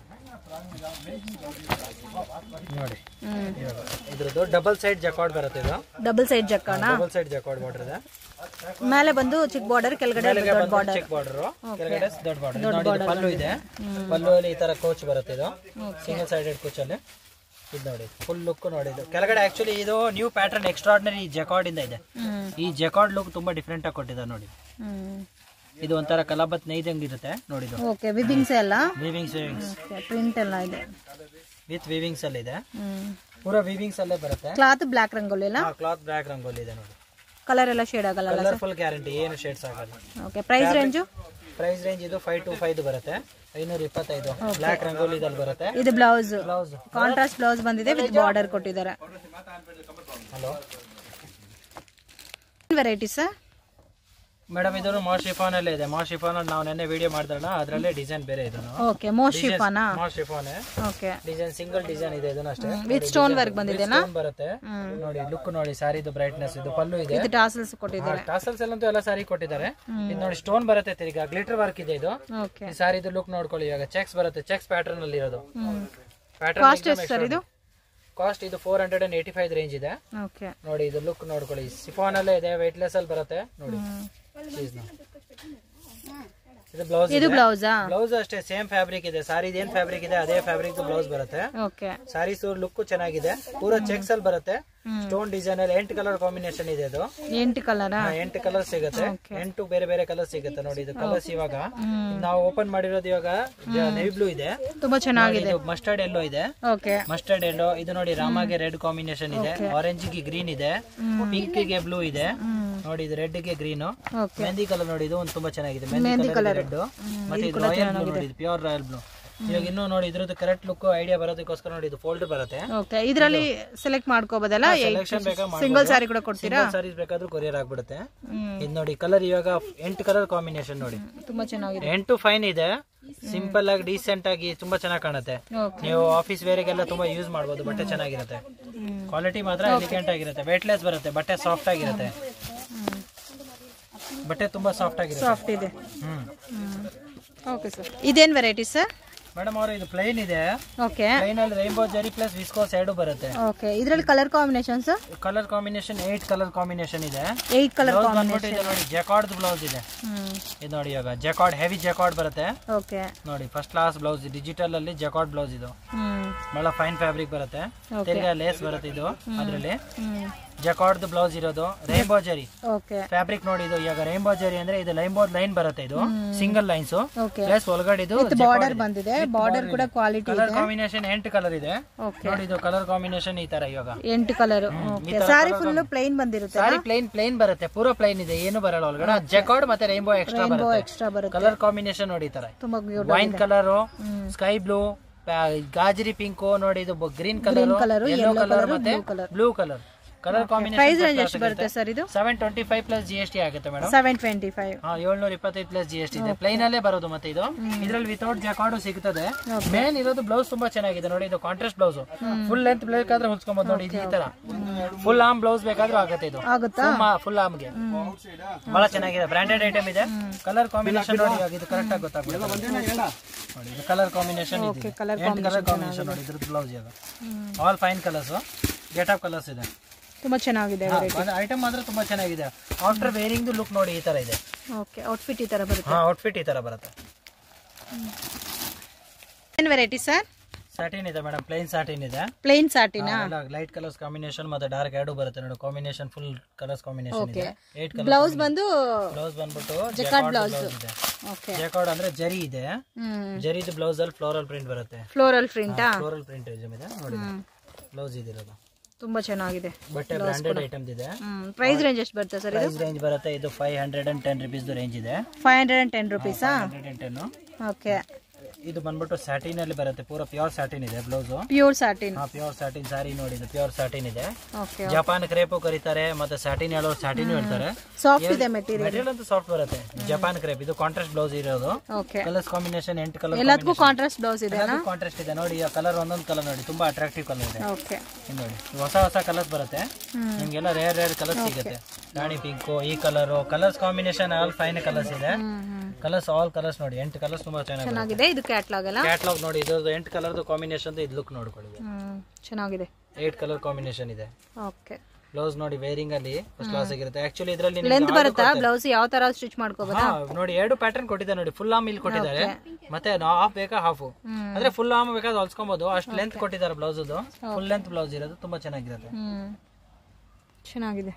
ನೋಡಿ ಹ್ಮ್ ಇವಾಗ ಇದ್ರದ್ದು ಡಬಲ್ ಸೈಡ್ ಜಕಾರ್ಡ್ ಬರುತ್ತೆ ಇದು ಡಬಲ್ ಸೈಡ್ ಜಕ್ಕಾಣ ಡಬಲ್ ಸೈಡ್ ಜಕಾರ್ಡ್ ಬಾರ್ಡರ್ ಇದೆ ಮೇಲೆ ಬಂದು ಚಿಕ್ಕ ಬಾರ್ಡರ್ ಕೆಳಗಡೆ ದೊಡ್ಡ ಬಾರ್ಡರ್ ಚಿಕ್ಕ ಬಾರ್ಡರ್ ಕೆಳಗಡೆ ದೊಡ್ಡ ಬಾರ್ಡರ್ ನೋಡಿ ಇದು ಪಲ್ಲು ಇದೆ ಪಲ್ಲು ಅಲ್ಲಿ ಈ ತರ ಕೋಚ್ ಬರುತ್ತೆ ಇದು ಸಿಂಗಲ್ ಸೈಡೆಡ್ ಕೋಚ್ ಅಲ್ಲಿ ಇದು ನೋಡಿ ಫುಲ್ ಲುಕ್ ನೋಡಿ ಇದು ಕೆಳಗಡೆ ಆಕ್ಚುಲಿ ಇದು ನ್ಯೂ ಪ್ಯಾಟರ್ನ್ ಎಕ್ಸ್ಟ್ರಾರ್ಡಿನರಿ ಜಕಾರ್ಡ್ ಇಂದ ಇದೆ ಹ್ಮ್ ಈ ಜಕಾರ್ಡ್ ಲುಕ್ ತುಂಬಾ ಡಿಫ್ರೆಂಟ್ ಆಗಿ ಕೊಟ್ಟಿದ್ದಾರೆ ನೋಡಿ ಹ್ಮ್ ಇದು ಒಂಥರ ಕಲಾಬತ್ ನೈದಂಗ್ ಇರುತ್ತೆ ನೋಡಿ ಇದು ಓಕೆ ವಿವಿಂಗ್ಸ್ ಎಲ್ಲ ವೀವಿಂಗ್ಸ್ ವೀವಿಂಗ್ಸ್ ಪ್ರಿಂಟ್ ಎಲ್ಲ ಇದೆ ವಿತ್ ವೀವಿಂಗ್ಸ್ ಅಲ್ಲಿ ಇದೆ ಹ್ಮ್ ಪೂರಾ ವೀವಿಂಗ್ಸ್ ಅಲ್ಲೇ ಬರುತ್ತೆ ಕ್ಲಾತ್ ಬ್ಲ್ಯಾಕ್ ರಂಗೋಲಿ ಎಲ್ಲ ಕ್ಲಾತ್ ಬ್ಲಾಕ್ ರಂಗೋಲಿ ಇದೆ ನೋಡಿ ಕಲರ್ ಎಲ್ಲ ಶೇಡ್ ಆಗಲ್ಲ ಕಲರ್ಫುಲ್ ಗ್ಯಾರಂಟಿ ಏನು ಶೇಡ್ಸ್ ಆಗಲ್ಲ okay price range price range ಇದು ಫೈವ್ ಟು ಫೈವ್ ಬರುತ್ತೆ ಐನೂರ ಇಪ್ಪತ್ತೈದು ಬ್ಲಾಕ್ ರಂಗೋಲಿ ಇದಲ್ಲಿ ಬರುತ್ತೆ ಇದು ಬ್ಲೌಸ್ ಬ್ಲೌಸ್ ಕಾಂಟ್ರಾಸ್ಟ್ ಬ್ಲೌಸ್ ಬಂದಿದೆ ವಿತ್ ಬಾರ್ಡರ್ ಕೊಟ್ಟಿದ್ದಾರೆ ಹಲೋ ವೆರೈಟಿ ಸರ್ ಮೇಡಮ್ ಇದು ಮಾ ಶಿಫಾನ್ ಅಲ್ಲೇ ಇದೆ ಮಾ ಶಿಫಾನ್ ಅಲ್ಲಿ ನಾವು ನೆನ್ನೆ ವಿಡಿಯೋ ಮಾಡಿದ್ರಲ್ಲ ಅದರಲ್ಲೇ ಡಿಸೈನ್ ಬೇರೆ ಇದು ಓಕೆ ಮೋಸ್ಟ್ ಶಿಫಾನಾ ಮಾ chiffon okay design single design ಇದೆ ಇದನ್ನ ಅಷ್ಟೇ ವಿತ್ ಸ್ಟೋನ್ ವರ್ಕ್ ಬಂದಿದೆನಾ Stone ಬರುತ್ತೆ ನೋಡಿ ಲುಕ್ ನೋಡಿ ಸ್ಯಾರಿದು ಬ್ರೈಟ್ನೆಸ್ ಇದು ಪಲ್ಲು ಇದೆ ಇದು ಟಾಸಲ್ಸ್ ಕೊಟ್ಟಿದ್ದಾರೆ ಟಾಸಲ್ಸ್ ಎಲ್ಲಂತೂ ಎಲ್ಲ ಸಾರಿ ಕೊಟ್ಟಿದ್ದಾರೆ ಇದು ನೋಡಿ ಸ್ಟೋನ್ ಬರುತ್ತೆ ತಿರ್ಗಾ ಗ್ಲಿಟರ್ ವರ್ಕ್ ಇದೆ ಇದು ಓಕೆ ಈ ಸಾರಿದು ಲುಕ್ ನೋಡ್ಕೊಳ್ಳಿ ಇವಾಗ ಚೆಕ್ಸ್ ಬರುತ್ತೆ ಚೆಕ್ಸ್ ಪ್ಯಾಟರ್ನ್ ಅಲ್ಲಿ ಇರೋದು ಹ್ಮ್ ಪ್ಯಾಟರ್ನ್ ಕಾಸ್ಟ್ ಎಷ್ಟು ಸರ್ ಇದು ಕಾಸ್ಟ್ ಇದು four hundred and eighty five range ಇದೆ ಓಕೆ ನೋಡಿ ಇದು ಲುಕ್ ನೋಡ್ಕೊಳ್ಳಿ ಸಿಫಾನ್ ಅಲ್ಲೇ ಇದೆ ವೆಯ್ಟ್ಲೆಸ್ ಅಲ್ಲಿ ಬರುತ್ತೆ ನೋಡಿ Cheese ನ. ಇದು ಬ್ಲೌಸ್ ಇದು ಬ್ಲೌಸಾ ಬ್ಲೌಸ್ ಅಷ್ಟೇ ಸೇಮ್ ಫ್ಯಾಬ್ರಿಕ್ ಇದೆ ಸಾರಿ ಏನ್ ಫ್ಯಾಬ್ರಿಕ್ ಇದೆ ಅದೇ ಫ್ಯಾಬ್ರಿಕ್ ಬ್ಲೌಸ್ ಬರುತ್ತೆ ಓಕೆ ಸಾರೀಸ್ ಲುಕ್ ಚೆನ್ನಾಗಿದೆ ಪೂರಾ ಚೆಕ್ಸ್ ಅಲ್ಲಿ ಬರುತ್ತೆ ಸ್ಟೋನ್ ಡಿಸೈನ್ ಅಲ್ಲಿ ಎಂಟು ಕಲರ್ ಕಾಂಬಿನೇಷನ್ ಇದೆ ಇದು ಎಂಟು ಕಲರಾ ಹಾ, ಎಂಟು ಕಲರ್ ಸಿಗುತ್ತೆ ಎಂಟು ಬೇರೆ ಬೇರೆ ಕಲರ್ ಸಿಗುತ್ತೆ ನೋಡಿ ಇದು ಕಲರ್ಸ್ ಇವಾಗ ನಾವು ಓಪನ್ ಮಾಡಿರೋದು ಇವಾಗ ನೆವಿ ಬ್ಲೂ ಇದೆ ತುಂಬಾ ಚೆನ್ನಾಗಿದೆ ಮಸ್ಟರ್ಡ್ ಎಲ್ಲೋ ಇದೆ ಓಕೆ ಮಸ್ಟರ್ಡ್ ಎಲ್ಲೋ ಇದು ನೋಡಿ ರಾಮಗೆ ರೆಡ್ ಕಾಂಬಿನೇಷನ್ ಇದೆ ಆರೆಂಜ್ ಗೆ ಗ್ರೀನ್ ಇದೆ ಪಿಂಕ್ ಗೆ ಬ್ಲೂ ಇದೆ ನೋಡಿ ಇದು ರೆಡ್ ಗೆ ಗ್ರೀನ್ ಓಕೆ ಮೆಹಂದಿ ಕಲರ್ ನೋಡಿ ಇದು ಒಂದು ತುಂಬಾ ಚೆನ್ನಾಗಿದೆ ಮೆಹಂದಿ ಕಲರ್ ರೆಡ್ ಮತ್ತೆ ಇದು ರಾಯಲ್ ಬ್ಲೂ ನೋಡಿ ಪ್ಯೂರ್ ರಾಯಲ್ ಬ್ಲೂ ಇವಾಗ ಇನ್ನೂ ನೋಡಿ ಇದ್ರದ್ದು ಕರೆಕ್ಟ್ ಲುಕ್ ಐಡಿಯಾ ಬರೋದಕ್ಕೋಸ್ಕರ ನೋಡಿ ಇದು ಫೋಲ್ಡ್ ಬರುತ್ತೆ ಓಕೆ ಇದರಲ್ಲಿ ಸೆಲೆಕ್ಟ್ ಮಾಡ್ಕೋಬೋದಲ್ಲ ಸೆಲೆಕ್ಷನ್ ಬೇಕಾ ಸಿಂಗಲ್ ಸ್ಯಾರಿ ಕೂಡ ಕೊಡ್ತೀರಾ ಸಾರೀಸ್ ಬೇಕಾದ್ರೂ ಕೊರಿಯರ್ ಆಗ್ಬಿಡುತ್ತೆ ಹ್ಮ್ ಇದು ನೋಡಿ ಕಲರ್ ಇವಾಗ ಎಂಟು ಕಲರ್ ಕಾಂಬಿನೇಷನ್ ನೋಡಿ ತುಂಬಾ ಚೆನ್ನಾಗಿದೆ ಎಂಟು ಫೈನ್ ಇದೆ ಸಿಂಪಲ್ ಆಗಿ ಡೀಸೆಂಟ್ ಆಗಿ ತುಂಬಾ ಚೆನ್ನಾಗಿ ಕಾಣುತ್ತೆ ಓಕೆ ನೀವು ಆಫೀಸ್ ವೇರಿಗೆಲ್ಲ ತುಂಬಾ ಯೂಸ್ ಮಾಡ್ಬೋದು ಬಟ್ಟೆ ಚೆನ್ನಾಗಿರುತ್ತೆ ಕ್ವಾಲಿಟಿ ಮಾತ್ರ ಎಲಿಗೆಂಟ್ ಆಗಿರುತ್ತೆ ವೆಯ್ಟ್ಲೆಸ್ ಬರುತ್ತೆ ಬಟ್ಟೆ ಸಾಫ್ಟ್ ಆಗಿರುತ್ತೆ ಬಟ್ಟೆ ತುಂಬಾ ಸಾಫ್ಟ್ ಆಗಿರುತ್ತೆ ಸಾಫ್ಟ್ ಇದೆ ಹ್ಮ್ ಓಕೆ ಸರ್ ಇದೇನ್ ವೆರೈಟಿ ಸರ್ ಮೇಡಮ್ ಅವರು ಇದು ಪ್ಲೈನ್ ಇದೆ ಓಕೆ ಪ್ಲೈನ್ ಅಲ್ಲಿ ರೈನ್ಬೋ ಜರಿ ಪ್ಲಸ್ ವಿಸ್ಕೋಸ್ ಎರಡು ಬರುತ್ತೆ ಓಕೆ ಇದರಲ್ಲಿ colour combination sir colour combination eight colour combination ಇದೆ ಏಟ್ ಕಲರ್ ಬ್ಲೌಸ್ ಬಂದ್ಬಿಟ್ಟು ಇದೆ ನೋಡಿ ಜಕಾರ್ಡ್ ಬ್ಲೌಸ್ ಇದೆ ಹ್ಮ್ ಇದು ನೋಡಿ ಇವಾಗ ಜಕಾರ್ಡ್ ಹೆವಿ ಜಕಾರ್ಡ್ ಬರುತ್ತೆ ಓಕೆ ನೋಡಿ ಫಸ್ಟ್ ಕ್ಲಾಸ್ ಬ್ಲೌಸ್ ಡಿಜಿಟಲ್ ಅಲ್ಲಿ ಜಕಾರ್ಡ್ ಬ್ಲೌಸ್ ಇದು ಹ್ಮ್ ಬಹಳ ಫೈನ್ ಫ್ಯಾಬ್ರಿಕ್ ಬರುತ್ತೆ Okay. ತಿರ್ಗಾ ಲೇಸ್ ಬರುತ್ತೆ ಇದು ಅದರಲ್ಲಿ ಹ್ಮ್ ಜಕಾರ್ಡ್ ಬ್ಲೌಸ್ ಇರೋದು ರೈನ್ಬೋ ಜರಿ ಓಕೆ ಫ್ಯಾಬ್ರಿಕ್ ನೋಡಿ ಇದು ಈಗ ರೈನ್ಬೋ ಜರಿ ಅಂದ್ರೆ ಇದು ಲೈನ್ಬೋ ಲೈನ್ ಬರುತ್ತೆ ಇದು ಸಿಂಗಲ್ ಲೈನ್ಸ್ ಓಕೆ ಪ್ಲಸ್ ಒಳಗಡೆ ಇದು ಬಾರ್ಡರ್ ಬಂದಿದೆ ಬಾರ್ಡರ್ ಕೂಡ ಕ್ವಾಲಿಟಿ ಕಲರ್ ಕಾಂಬಿನೇಷನ್ ಎಂಟು ಕಲರ್ ಇದೆ ಓಕೆ ನೋಡಿ ಇದು ಕಲರ್ ಕಾಂಬಿನೇಷನ್ ಈ ತರ ಇವಾಗ ಎಂಟು colour okay sari full plain ಬಂದಿರುತ್ತೆ ಸಾರಿ ಪ್ಲೈನ್ ಪ್ಲೈನ್ ಬರುತ್ತೆ ಪೂರಾ ಪ್ಲೈನ್ ಇದೆ ಏನು ಬರಲ್ಲ ಒಳಗಡೆ ಜಕಾರ್ಡ್ ಮತ್ತೆ ರೈನ್ಬೋ ಎಕ್ಸ್ಟ್ರಾ ಬರುತ್ತೆ ಎಕ್ಸ್ಟ್ರಾ ಬರುತ್ತೆ ಕಲರ್ ಕಾಂಬಿನೇಷನ್ ನೋಡಿ ಈ ತರ ತುಂಬಾ cute wine colour sky blue ಗಾಜರಿ ಪಿಂಕ್ ನೋಡಿ ಇದು green colour colour, yellow yellow colour colour, ಮತ್ತೆ blue colour. Blue colour colour price range combination ಎಷ್ಟು ಬರುತ್ತೆ ಸರ್ ಇದು seven twenty five plus G S T ಆಗುತ್ತೆ ಮೇಡಮ್ ಸೆವೆನ್ ಟ್ವೆಂಟಿ ಫೈವ್ ಹಾ ಏಳ್ನೂರ ಇಪ್ಪತ್ತೈದು ಪ್ಲಸ್ ಜಿ ಎಸ್ ಟಿ ಇದೆ plain ಅಲ್ಲೇ ಬರೋದು ಮತ್ತೆ ಇದು ಇದ್ರಲ್ಲಿ ವಿತೌಟ್ ಜಾಕಾರ್ಡು ಸಿಗ್ತದೆ ಮೇನ್ ಇರೋದು ಬ್ಲೌಸ್ ತುಂಬಾ ಚೆನ್ನಾಗಿದೆ ನೋಡಿ ಇದು ಕಾಂಟ್ರಾಸ್ಟ್ ಬ್ಲೌಸ್ ಫುಲ್ ಲೆಂತ್ ಬೇಕಾದ್ರೆ ಹೊಲ್ಸ್ಕೊಬೋದು ನೋಡಿ ಇದು ಈ ತರ ಫುಲ್ ಆರ್ಮ್ ಬ್ಲೌಸ್ ಬೇಕಾದ್ರೂ ಆಗುತ್ತೆ ಇದು ಆಗುತ್ತಾ ಫುಲ್ ಆರ್ಮ್ಗೆ ಬಹಳ ಚೆನ್ನಾಗಿದೆ ಬ್ರಾಂಡೆಡ್ ಐಟಮ್ ಇದೆ ಕಲರ್ ಕಾಂಬಿನೇಷನ್ ನೋಡಿ ಇವಾಗ ಇದು ಕರೆಕ್ಟ್ ಆಗಿ ಗೊತ್ತಾಗ್ಬಿಡುತ್ತೆ ನೋಡಿ ಇದು ಕಲರ್ ಕಾಂಬಿನೇಷನ್ ಇದೆ colour ಎಂಟು ಕಲರ್ ಕಾಂಬಿನೇಷನ್ ನೋಡಿ ಇದ್ರದ್ದು ಬ್ಲೌಸ್ ಇವಾಗ all fine colours get of colours ಇದೆ ತುಂಬಾ ಚೆನ್ನಾಗಿದೆ ಐಟಮ್ ಮಾತ್ರ ತುಂಬಾ ಚೆನ್ನಾಗಿದೆ ಆಫ್ಟರ್ ವೇರಿಂಗ್ ಲುಕ್ ನೋಡಿ ಈ ತರ ಇದೆ ಓಕೆ ಔಟ್ಫಿಟ್ ಈ ತರ ಬರುತ್ತೆ ಹಾ ಔಟ್ಫಿಟ್ ಈ ತರ ಬರುತ್ತೆ ಏನ್ ವೆರೈಟಿ ಸರ್ ಸಾಟಿನ್ ಇದೆ ಮೇಡಮ್ ಪ್ಲೈನ್ ಸಾಟಿನ್ ಇದೆ ಪ್ಲೇನ್ ಸಾಟಿನಾ ಲೈಟ್ ಕಲರ್ಸ್ ಕಾಂಬಿನೇಷನ್ ಮತ್ತೆ ಡಾರ್ಕ್ ಎರಡು ಬರುತ್ತೆ ನೋಡಿ ಕಾಂಬಿನೇಷನ್ ಫುಲ್ ಕಲರ್ಸ್ ಕಾಂಬಿನೇಷನ್ ಇದೆ ಏಟ್ ಕಲರ್ ಬ್ಲೌಸ್ ಬಂದು ಬ್ಲೌಸ್ ಬಂದ್ಬಿಟ್ಟು ಜಕಾರ್ಡ್ ಬ್ಲೌಸ್ ಇದೆ ಓಕೆ ಜಕಾರ್ಡ್ ಅಂದ್ರೆ ಜರಿ ಇದೆ ಹ್ಮ್ ಜರಿದು ಬ್ಲೌಸ್ ಅಲ್ಲಿ ಫ್ಲೋರಲ್ ಪ್ರಿಂಟ್ ಬರುತ್ತೆ ಫ್ಲೋರಲ್ ಪ್ರಿಂಟಾ ಫ್ಲೋರಲ್ ಪ್ರಿಂಟ್ ಇದೆ ನೋಡಿ ಬ್ಲೌಸ್ ಇದಿರೋದು ತುಂಬಾ ಚೆನ್ನಾಗಿದೆ ಬಟ್ಟೆ ಬ್ರಾಂಡೆಡ್ ಐಟಮ್ ಇದೆ ಹ್ಮ್ ಪ್ರೈಸ್ ರೇಂಜ್ ಎಷ್ಟು ಬರುತ್ತೆ ಸರ್ ಇದು ಪ್ರೈಸ್ ರೇಂಜ್ ಬರುತ್ತೆ ಇದು five hundred and ten rupees range ಇದೆ ಫೈವ್ ಹಂಡ್ರೆಡ್ ಅಂಡ್ ಟೆನ್ ರುಪೀಸಾ ಹಂಡ್ರೆಡ್ ಅಂಡ್ ಟೆನ್ ಓಕೆ ಇದು ಬಂದ್ಬಿಟ್ಟು ಸ್ಯಾಟಿನ್ ಅಲ್ಲಿ ಬರುತ್ತೆ ಪೂರ ಪ್ಯೂರ್ ಸ್ಯಾಟಿನ್ ಇದೆ ಬ್ಲೌಸ್ ಪ್ಯೂರ್ ಸ್ಯಾಟಿನ್ ಹಾ ಪ್ಯೂರ್ ಸ್ಯಾಟಿನ್ ಸಾರಿ ನೋಡಿ ಇದು ಪ್ಯೂರ್ ಸ್ಯಾಟಿನ್ ಇದೆ ಓಕೆ ಜಪಾನ್ ಕ್ರೇಪು ಕರೀತಾರೆ ಮತ್ತೆ ಸ್ಯಾಟಿನ್ ಹೇಳೋರು ಸ್ಯಾಟಿನ್ ಹೇಳ್ತಾರೆ ಸಾಫ್ಟ್ ಇದೆ ಮೆಟೀರಿಯಲ್ ಮೆಟೀರಿಯಲ್ ಅಂತೂ ಸಾಫ್ಟ್ ಬರುತ್ತೆ ಜಪಾನ್ ಕ್ರೇಪ್ ಇದು ಕಾಂಟ್ರಾಸ್ಟ್ ಬ್ಲೌಸ್ ಇರೋದು ಓಕೆ ಕಲರ್ಸ್ ಕಾಂಬಿನೇಷನ್ ಎಂಟು ಕಲರ್ ಎಲ್ಲದಕ್ಕೂ ಕಾಂಟ್ರಾಸ್ಟ್ ಬ್ಲೌಸ್ ಇದೆ ಕಾಂಟ್ರಾಸ್ಟ್ ಇದೆ ನೋಡಿ ಕಲರ್ ಒಂದೊಂದು ಕಲರ್ ನೋಡಿ ತುಂಬಾ ಅಟ್ರಾಕ್ಟಿವ್ ಕಲರ್ ಇದೆ ಓಕೆ ಇದು ನೋಡಿ ಹೊಸ ಹೊಸ ಕಲರ್ಸ್ ಬರುತ್ತೆ ನಿಮ್ಗೆಲ್ಲ ರೇರ್ ರೇರ್ ಕಲರ್ಸ್ ಸಿಗುತ್ತೆ ರಾಣಿ ಪಿಂಕು ಈ colour colours combination all fine colours ಇದೆ ಕಲರ್ಸ್ ಆಲ್ ಕಲರ್ಸ್ ನೋಡಿ ಎಂಟು ಕಲರ್ಸ್ ತುಂಬಾ ಚೆನ್ನಾಗಿ ಚೆನ್ನಾಗಿದೆ ಇದು ಕ್ಯಾಟ್ಲಾಗ್ ಅಲ್ಲ ಕ್ಯಾಟ್ಲಾಗ್ ನೋಡಿ ಇದು ಎಂಟು ಕಲರ್ದು ಕಾಂಬಿನೇಷನ್ ಇದು ಲುಕ್ ನೋಡ್ಕೊಳ್ಳಿ ಹ್ಮ್ ಚೆನ್ನಾಗಿದೆ ಏಟ್ ಕಲರ್ ಕಾಂಬಿನೇಷನ್ ಇದೆ ಓಕೆ ಬ್ಲೌಸ್ ನೋಡಿ ವೇರಿಂಗ್ ಅಲ್ಲಿ ಫಸ್ಟ್ ಕ್ಲಾಸ್ ಆಗಿರುತ್ತೆ ಆಕ್ಚುಲಿ ಇದರಲ್ಲಿ ಲೆಂತ್ ಬರುತ್ತಾ ಬ್ಲೌಸ್ ಯಾವ ತರ ಸ್ಟಿಚ್ ಮಾಡ್ಕೋಬೋದಾ ನೋಡಿ ಎರಡು ಪ್ಯಾಟರ್ನ್ ಕೊಟ್ಟಿದ್ದಾರೆ ನೋಡಿ ಫುಲ್ ಆರ್ಮ್ ಇಲ್ಲಿ ಕೊಟ್ಟಿದ್ದಾರೆ ಮತ್ತೆ ಹಾಫ್ ಬೇಕಾ ಹಾಫ್ ಅಂದ್ರೆ ಫುಲ್ ಆರ್ಮ್ ಬೇಕಾದ್ರೆ ಹೊಲ್ಸ್ಕೊಬಹುದು ಅಷ್ಟು ಲೆಂತ್ ಕೊಟ್ಟಿದ್ದಾರೆ ಬ್ಲೌಸ್ ಫುಲ್ ಲೆಂತ್ ಬ್ಲೌಸ್ ಇರೋದು ತುಂಬಾ ಚೆನ್ನಾಗಿರುತ್ತೆ ಹ್ಮ್ ಚೆನ್ನಾಗಿದೆ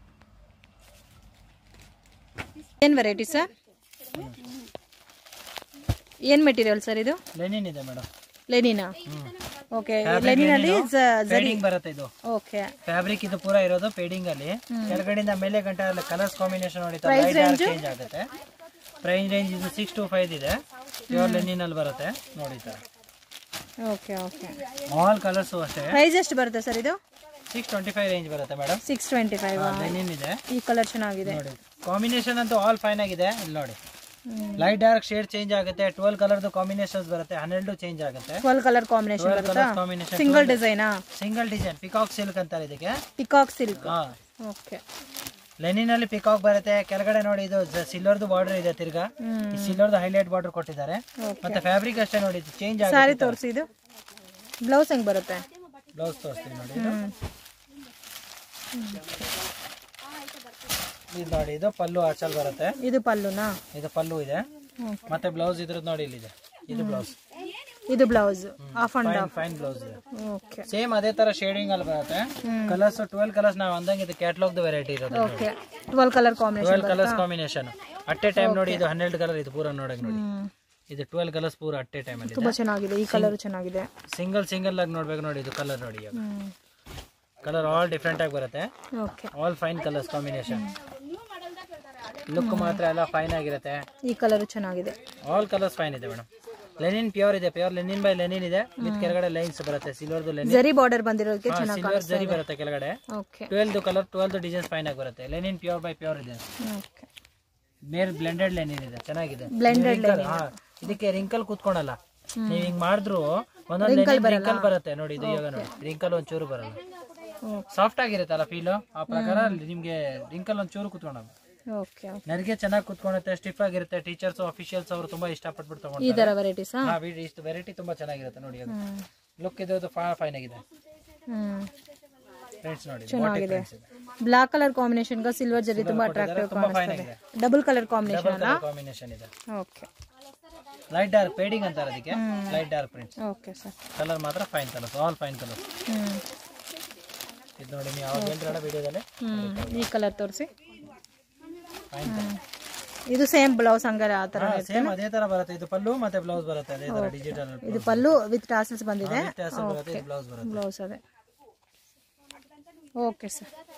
ಏನ್ ವೆರೈಟಿ ಸರ್ ಏನ್ ಮೆಟೀರಿಯಲ್ ಸರ್ ಇದು ಲೆನಿನ್ ಇದೆ ಮೇಡಮ್ ಲೆನಿನಾ ಓಕೆ ಲೆನಿನಲ್ಲಿ ಪೇಡಿಂಗ್ ಬರುತ್ತೆ ಇದು ಓಕೆ ಫ್ಯಾಬ್ರಿಕ್ ಇದು ಪೂರ ಇರೋದು ಪೇಡಿಂಗ್ ಅಲ್ಲಿ ಕೆಳಗಡೆಯಿಂದ ಮೇಲೆ ಗಂಟ ಕಲರ್ಸ್ ಕಾಂಬಿನೇಷನ್ ನೋಡಿ ಚೇಂಜ್ ಆಗುತ್ತೆ ಪ್ರೈಸ್ ರೇಂಜ್ ಇದು ಸಿಕ್ಸ್ ಟು ಫೈವ್ ಇದೆ ಪ್ಯೂರ್ ಲೆನಿನ್ ಅಲ್ಲಿ ಬರುತ್ತೆ ನೋಡಿ sir okay okay all colours ಅಷ್ಟೇ ಪ್ರೈಸ್ ಎಷ್ಟು ಬರುತ್ತೆ ಸರ್ ಇದು ಸಿಕ್ಸ್ ಟ್ವೆಂಟಿ ಫೈವ್ ರೇಂಜ್ ಬರುತ್ತೆ madam six twenty five linen ಇದೆ ಈ ಕಲರ್ ಚೆನ್ನಾಗಿದೆ ನೋಡಿ ಕಾಂಬಿನೇಷನ್ ಅಂತೂ ಆಲ್ ಫೈನ್ ಆಗಿದೆ ಇಲ್ಲಿ ನೋಡಿ ಲೈಟ್ ಡಾರ್ಕ್ ಶೇಡ್ ಚೇಂಜ್ ಆಗುತ್ತೆ ಟ್ವೆಲ್ ಕಲರ್ದು ಕಾಂಬಿನೇಷನ್ಸ್ ಬರುತ್ತೆ ಹನ್ನೆರಡು ಚೇಂಜ್ ಆಗುತ್ತೆ ಟ್ವೆಲ್ ಕಲರ್ ಕಾಂಬಿನೇಷನ್ ಟ್ವೆಲ್ ಬರುತ್ತಾ ಕಲರ್ ಕಾಂಬಿನೇಷನ್ ಸಿಂಗಲ್ ಡಿಸೈನಾ ಸಿಂಗಲ್ ಡಿಸೈನ್ ಪಿಕಾಕ್ ಸಿಲ್ಕ್ ಅಂತಾರೆ ಇದಕ್ಕೆ ಪಿಕಾಕ್ ಸಿಲ್ಕ್ ಹಾ ಓಕೆ ಲೆನಿನ್ ಅಲ್ಲಿ ಪಿಕಾಕ್ ಬರುತ್ತೆ ಕೆಳಗಡೆ ನೋಡಿ ಇದು ಸಿಲ್ವರ್ದು ಬಾರ್ಡರ್ ಇದೆ ತಿರ್ಗಾ ಈ ಸಿಲ್ವರ್ದು ಹೈಲೈಟ್ ಬಾರ್ಡರ್ ಕೊಟ್ಟಿದ್ದಾರೆ ಮತ್ತೆ ಫ್ಯಾಬ್ರಿಕ್ ಅಷ್ಟೇ ನೋಡಿ ಚೇಂಜ್ ಸ್ಯಾರಿ ಆಗುತ್ತೆ ತೋರಿಸಿ ಇದು ಬ್ಲೌಸ್ ಹೆಂಗ್ ಬರುತ್ತೆ ಬ್ಲೌಸ್ ತೋರಿಸ್ತೀನಿ ನೋಡಿ ಇದು. ಇದು ನೋಡಿ ಇದು ಪಲ್ಲು ಆಚಲ್ ಬರುತ್ತೆ ಇದು ಪಲ್ಲುನಾ ಇದು ಪಲ್ಲು ಇದೆ ಮತ್ತೆ ಬ್ಲೌಸ್ ಇದ್ರದ್ದು ನೋಡಿ ಇಲ್ಲಿದೆ ಇದು ಬ್ಲೌಸ್ ಇದು blouse off and fine fine blouse ಇದೆ ಓಕೆ ಸೇಮ್ ಅದೇ ತರ ಶೇಡಿಂಗ್ ಅಲ್ಲಿ ಬರುತ್ತೆ ಕಲರ್ಸ್ ಟ್ವೆಲ್ ಕಲರ್ಸ್ ನಾವು ಅಂದಂಗೆ ಇದು ಕ್ಯಾಟ್ಲಾಗ್ ವೆರೈಟಿ ಇರೋದು okay twelve colour combination twelve colours combination at a time ನೋಡಿ ಇದು ಹನ್ನೆರಡು ಕಲರ್ ಇದು ಪೂರ ನೋಡಕ್ ನೋಡಿ ಇದು ಟ್ವೆಲ್ ಕಲರ್ಸ್ ಪೂರ ಅಟ್ ಎ ಟೈಮ್ ಅಲ್ಲಿ ತುಂಬಾ ಚೆನ್ನಾಗಿದೆ ಈ ಕಲರ್ ಚೆನ್ನಾಗಿದೆ ಸಿಂಗಲ್ ಸಿಂಗಲ್ ಆಗಿ ನೋಡ್ಬೇಕು ನೋಡಿ ಇದು ಕಲರ್ ನೋಡಿ ಹ್ಮ್ ಕಲರ್ ಆಲ್ ಡಿಫ್ರೆಂಟ್ ಆಗಿ ಬರುತ್ತೆ okay all fine colours combination look ಮಾತ್ರ ಎಲ್ಲ ಫೈನ್ ಆಗಿರುತ್ತೆ ಈ ಕಲರ್ ಚೆನ್ನಾಗಿದೆ ಆಲ್ ಕಲರ್ಸ್ ಫೈನ್ ಇದೆ ಮೇಡಮ್ ಲೆನಿನ್ ಪ್ಯೂರ್ ಇದೆ ಪ್ಯೂರ್ ಲೆನಿನ್ ಬೈ ಲೆನಿನ್ ಇದೆ ವಿತ್ ಕೆಳಗಡೆ ಲೈನ್ಸ್ ಬರುತ್ತೆ ಸಿಲ್ವರ್ದು ಲೆನಿನ್ ಜರಿ ಬಾರ್ಡರ್ ಬಂದಿರೋದಕ್ಕೆ ಚೆನ್ನಾಗಿ ಸಿಲ್ವರ್ ಜರಿ ಬರುತ್ತೆ ಕೆಳಗಡೆ ಓಕೆ ಟ್ವೆಲ್ದು ಕಲರ್ ಟ್ವೆಲ್ದು ಡಿಸೈನ್ಸ್ ಫೈನ್ ಆಗಿ ಬರುತ್ತೆ ಲೆನಿನ್ ಪ್ಯೂರ್ ಬೈ ಪ್ಯೂರ್ ಇದೆ ಓಕೆ ಮೇಲ್ ಬ್ಲೆಂಡೆಡ್ ಲೆನಿನ್ ಇದೆ ಚೆನ್ನಾಗಿದೆ Blended Wrinkle, ಹಾ, ಇದಕ್ಕೆ ರಿಂಕಲ್ ಕೂತ್ಕೊಳಲ್ಲ ನೀವ್ ಹಿಂಗ್ ಮಾಡಿದ್ರು ಒಂದೊಂದು ರಿಂಕಲ್ ಬರುತ್ತೆ ನೋಡಿ ಇದು ಇವಾಗ ನೋಡಿ ರಿಂಕಲ್ ಒಂಚೂರು ಬರಲ್ಲ ಸಾಫ್ಟ್ ಆಗಿರುತ್ತಲ್ಲ ಫೀಲ್ ಆ ಪ್ರಕಾರ ನಿಮ್ಗೆ ರಿಂಕಲ್ ಒಂಚೂರು ಕೂತ್ಕೊಳಲ್ಲ ಓಕೆ ನನಗೆ ಚೆನ್ನಾಗಿ ಕೂತ್ಕೊಳುತ್ತೆ ಸ್ಟಿಫ್ ಆಗಿರುತ್ತೆ ಟೀಚರ್ಸ್ ಅಫಿಷಿಯಲ್ಸ್ ಅವರು ತುಂಬಾ ಇಷ್ಟಪಟ್ಬಿಟ್ಟು ಈ ತಗೊಂಡು ತರ ವೆರೈಟೀಸಾ ಹಾ ಇಷ್ಟು ವೆರೈಟಿ ತುಂಬಾ ಚೆನ್ನಾಗಿರುತ್ತೆ ನೋಡಿ ಲುಕ್ ಇದು ಫೈನ್ ಆಗಿದೆ ಹ್ಮ್ ಫ್ರೆಂಡ್ಸ್ ನೋಡಿ ಚೆನ್ನಾಗಿದೆ ಬ್ಲಾಕ್ ಕಲರ್ ಕಾಂಬಿನೇಷನ್ ಸಿಲ್ವರ್ ಜರಿ ತುಂಬಾ ಅಟ್ರಾಕ್ಟಿವ್ ತುಂಬಾ ಫೈನ್ ಕಾಣಿಸ್ತದೆ ಆಗಿದೆ ಡಬಲ್ ಕಲರ್ ಕಾಂಬಿನೇಷನ್ ಅಲ್ಲ ಕಾಂಬಿನೇಷನ್ ಇದೆ ಓಕೆ ಲೈಟ್ ಡಾರ್ಕ್ ಪೇಡಿಂಗ್ ಅಂತಾರೆ ಅದಕ್ಕೆ light dark prints okay sir colour ಮಾತ್ರ fine colours all fine colours ಹ್ಮ್ ಇದು ನೋಡಿ ನೀವು ಯಾವಾಗ ಹೇಳ್ತೀರಲ್ಲ ವಿಡಿಯೋದಲ್ಲಿ ಹ್ಮ್ ಈ ಕಲರ್ ತೋರಿಸಿ ಫೈನ್ ಇದು ಸೇಮ್ ಬ್ಲೌಸ್ ಹಂಗಾರೆ ಆ ತರ ಸೇಮ್ ಅದೇ ತರ ಬರುತ್ತೆ ಇದು ಪಲ್ಲು ಮತ್ತೆ ಬ್ಲೌಸ್ ಬರುತ್ತೆ ಅದೇ ತರ ಡಿಜಿಟಲ್ ಇದು ಪಲ್ಲು ವಿತ್ ಟಾಸಲ್ಸ್ ಬಂದಿದೆ ವ್ಯತ್ಯಾಸ ಬರುತ್ತೆ ಇದು ಬ್ಲೌಸ್ ಬರುತ್ತೆ ಬ್ಲೌಸ್ ಅದೇ ಓಕೆ ಸರ್